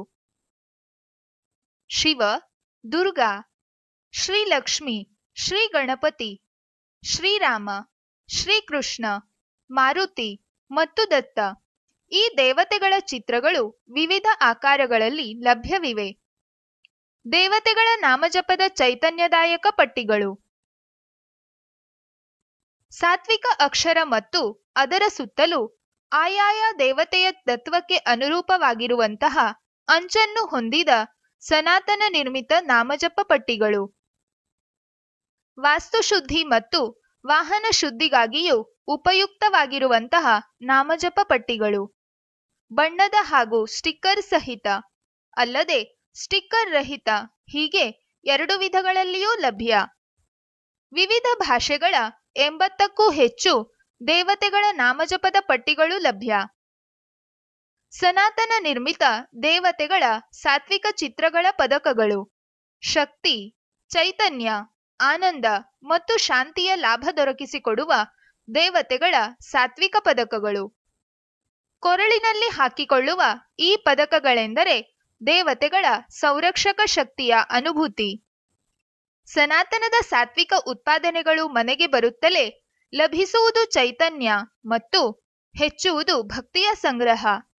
ಶಿವ ದುರ್ಗಾ ಶ್ರೀಲಕ್ಷ್ಮಿ ಶ್ರೀ ಗಣಪತಿ ಶ್ರೀರಾಮ ಶ್ರೀಕೃಷ್ಣ ಮಾರುತಿ ಮತ್ತು ದತ್ತ ಈ ದೇವತೆಗಳ ಚಿತ್ರಗಳು ವಿವಿಧ ಆಕಾರಗಳಲ್ಲಿ ಲಭ್ಯವಿವೆ ದೇವತೆಗಳ ನಾಮಜಪದ ಚೈತನ್ಯದಾಯಕ ಪಟ್ಟಿಗಳು ಸಾತ್ವಿಕ ಅಕ್ಷರ ಮತ್ತು ಅದರ ಸುತ್ತಲೂ ಆಯಾಯ ದೇವತೆಯ ತತ್ವಕ್ಕೆ ಅನುರೂಪವಾಗಿರುವಂತಹ ಅಂಚನ್ನು ಹೊಂದಿದ ಸನಾತನ ನಿರ್ಮಿತ ನಾಮಜಪ ಪಟ್ಟಿಗಳು ವಾಸ್ತುಶುದ್ಧಿ ಮತ್ತು ವಾಹನ ಶುದ್ಧಿಗಾಗಿಯೂ ಉಪಯುಕ್ತವಾಗಿರುವಂತಹ ನಾಮಜಪ ಪಟ್ಟಿಗಳು ಬಣ್ಣದ ಹಾಗೂ ಸ್ಟಿಕ್ಕರ್ ಸಹಿತ ಅಲ್ಲದೆ ಸ್ಟಿಕ್ಕರ್ ರಹಿತ ಹೀಗೆ ಎರಡು ವಿಧಗಳಲ್ಲಿಯೂ ಲಭ್ಯ ವಿವಿಧ ಭಾಷೆಗಳ ಎಂಬತ್ತಕ್ಕೂ ಹೆಚ್ಚು ದೇವತೆಗಳ ನಾಮಜಪದ ಪಟ್ಟಿಗಳು ಲಭ್ಯ ಸನಾತನ ನಿರ್ಮಿತ ದೇವತೆಗಳ ಸಾತ್ವಿಕ ಚಿತ್ರಗಳ ಪದಕಗಳು ಶಕ್ತಿ ಚೈತನ್ಯ ಆನಂದ ಮತ್ತು ಶಾಂತಿಯ ಲಾಭ ದೊರಕಿಸಿಕೊಡುವ ದೇವತೆಗಳ ಸಾತ್ವಿಕ ಪದಕಗಳು ಕೊರಳಿನಲ್ಲಿ ಹಾಕಿಕೊಳ್ಳುವ ಈ ಪದಕಗಳೆಂದರೆ ದೇವತೆಗಳ ಸಂರಕ್ಷಕ ಶಕ್ತಿಯ ಅನುಭೂತಿ ಸನಾತನದ ಸಾತ್ವಿಕ ಉತ್ಪಾದನೆಗಳು ಮನೆಗೆ ಬರುತ್ತಲೇ ಲಭಿಸುವುದು ಚೈತನ್ಯ ಮತ್ತು ಹೆಚ್ಚುವುದು ಭಕ್ತಿಯ ಸಂಗ್ರಹ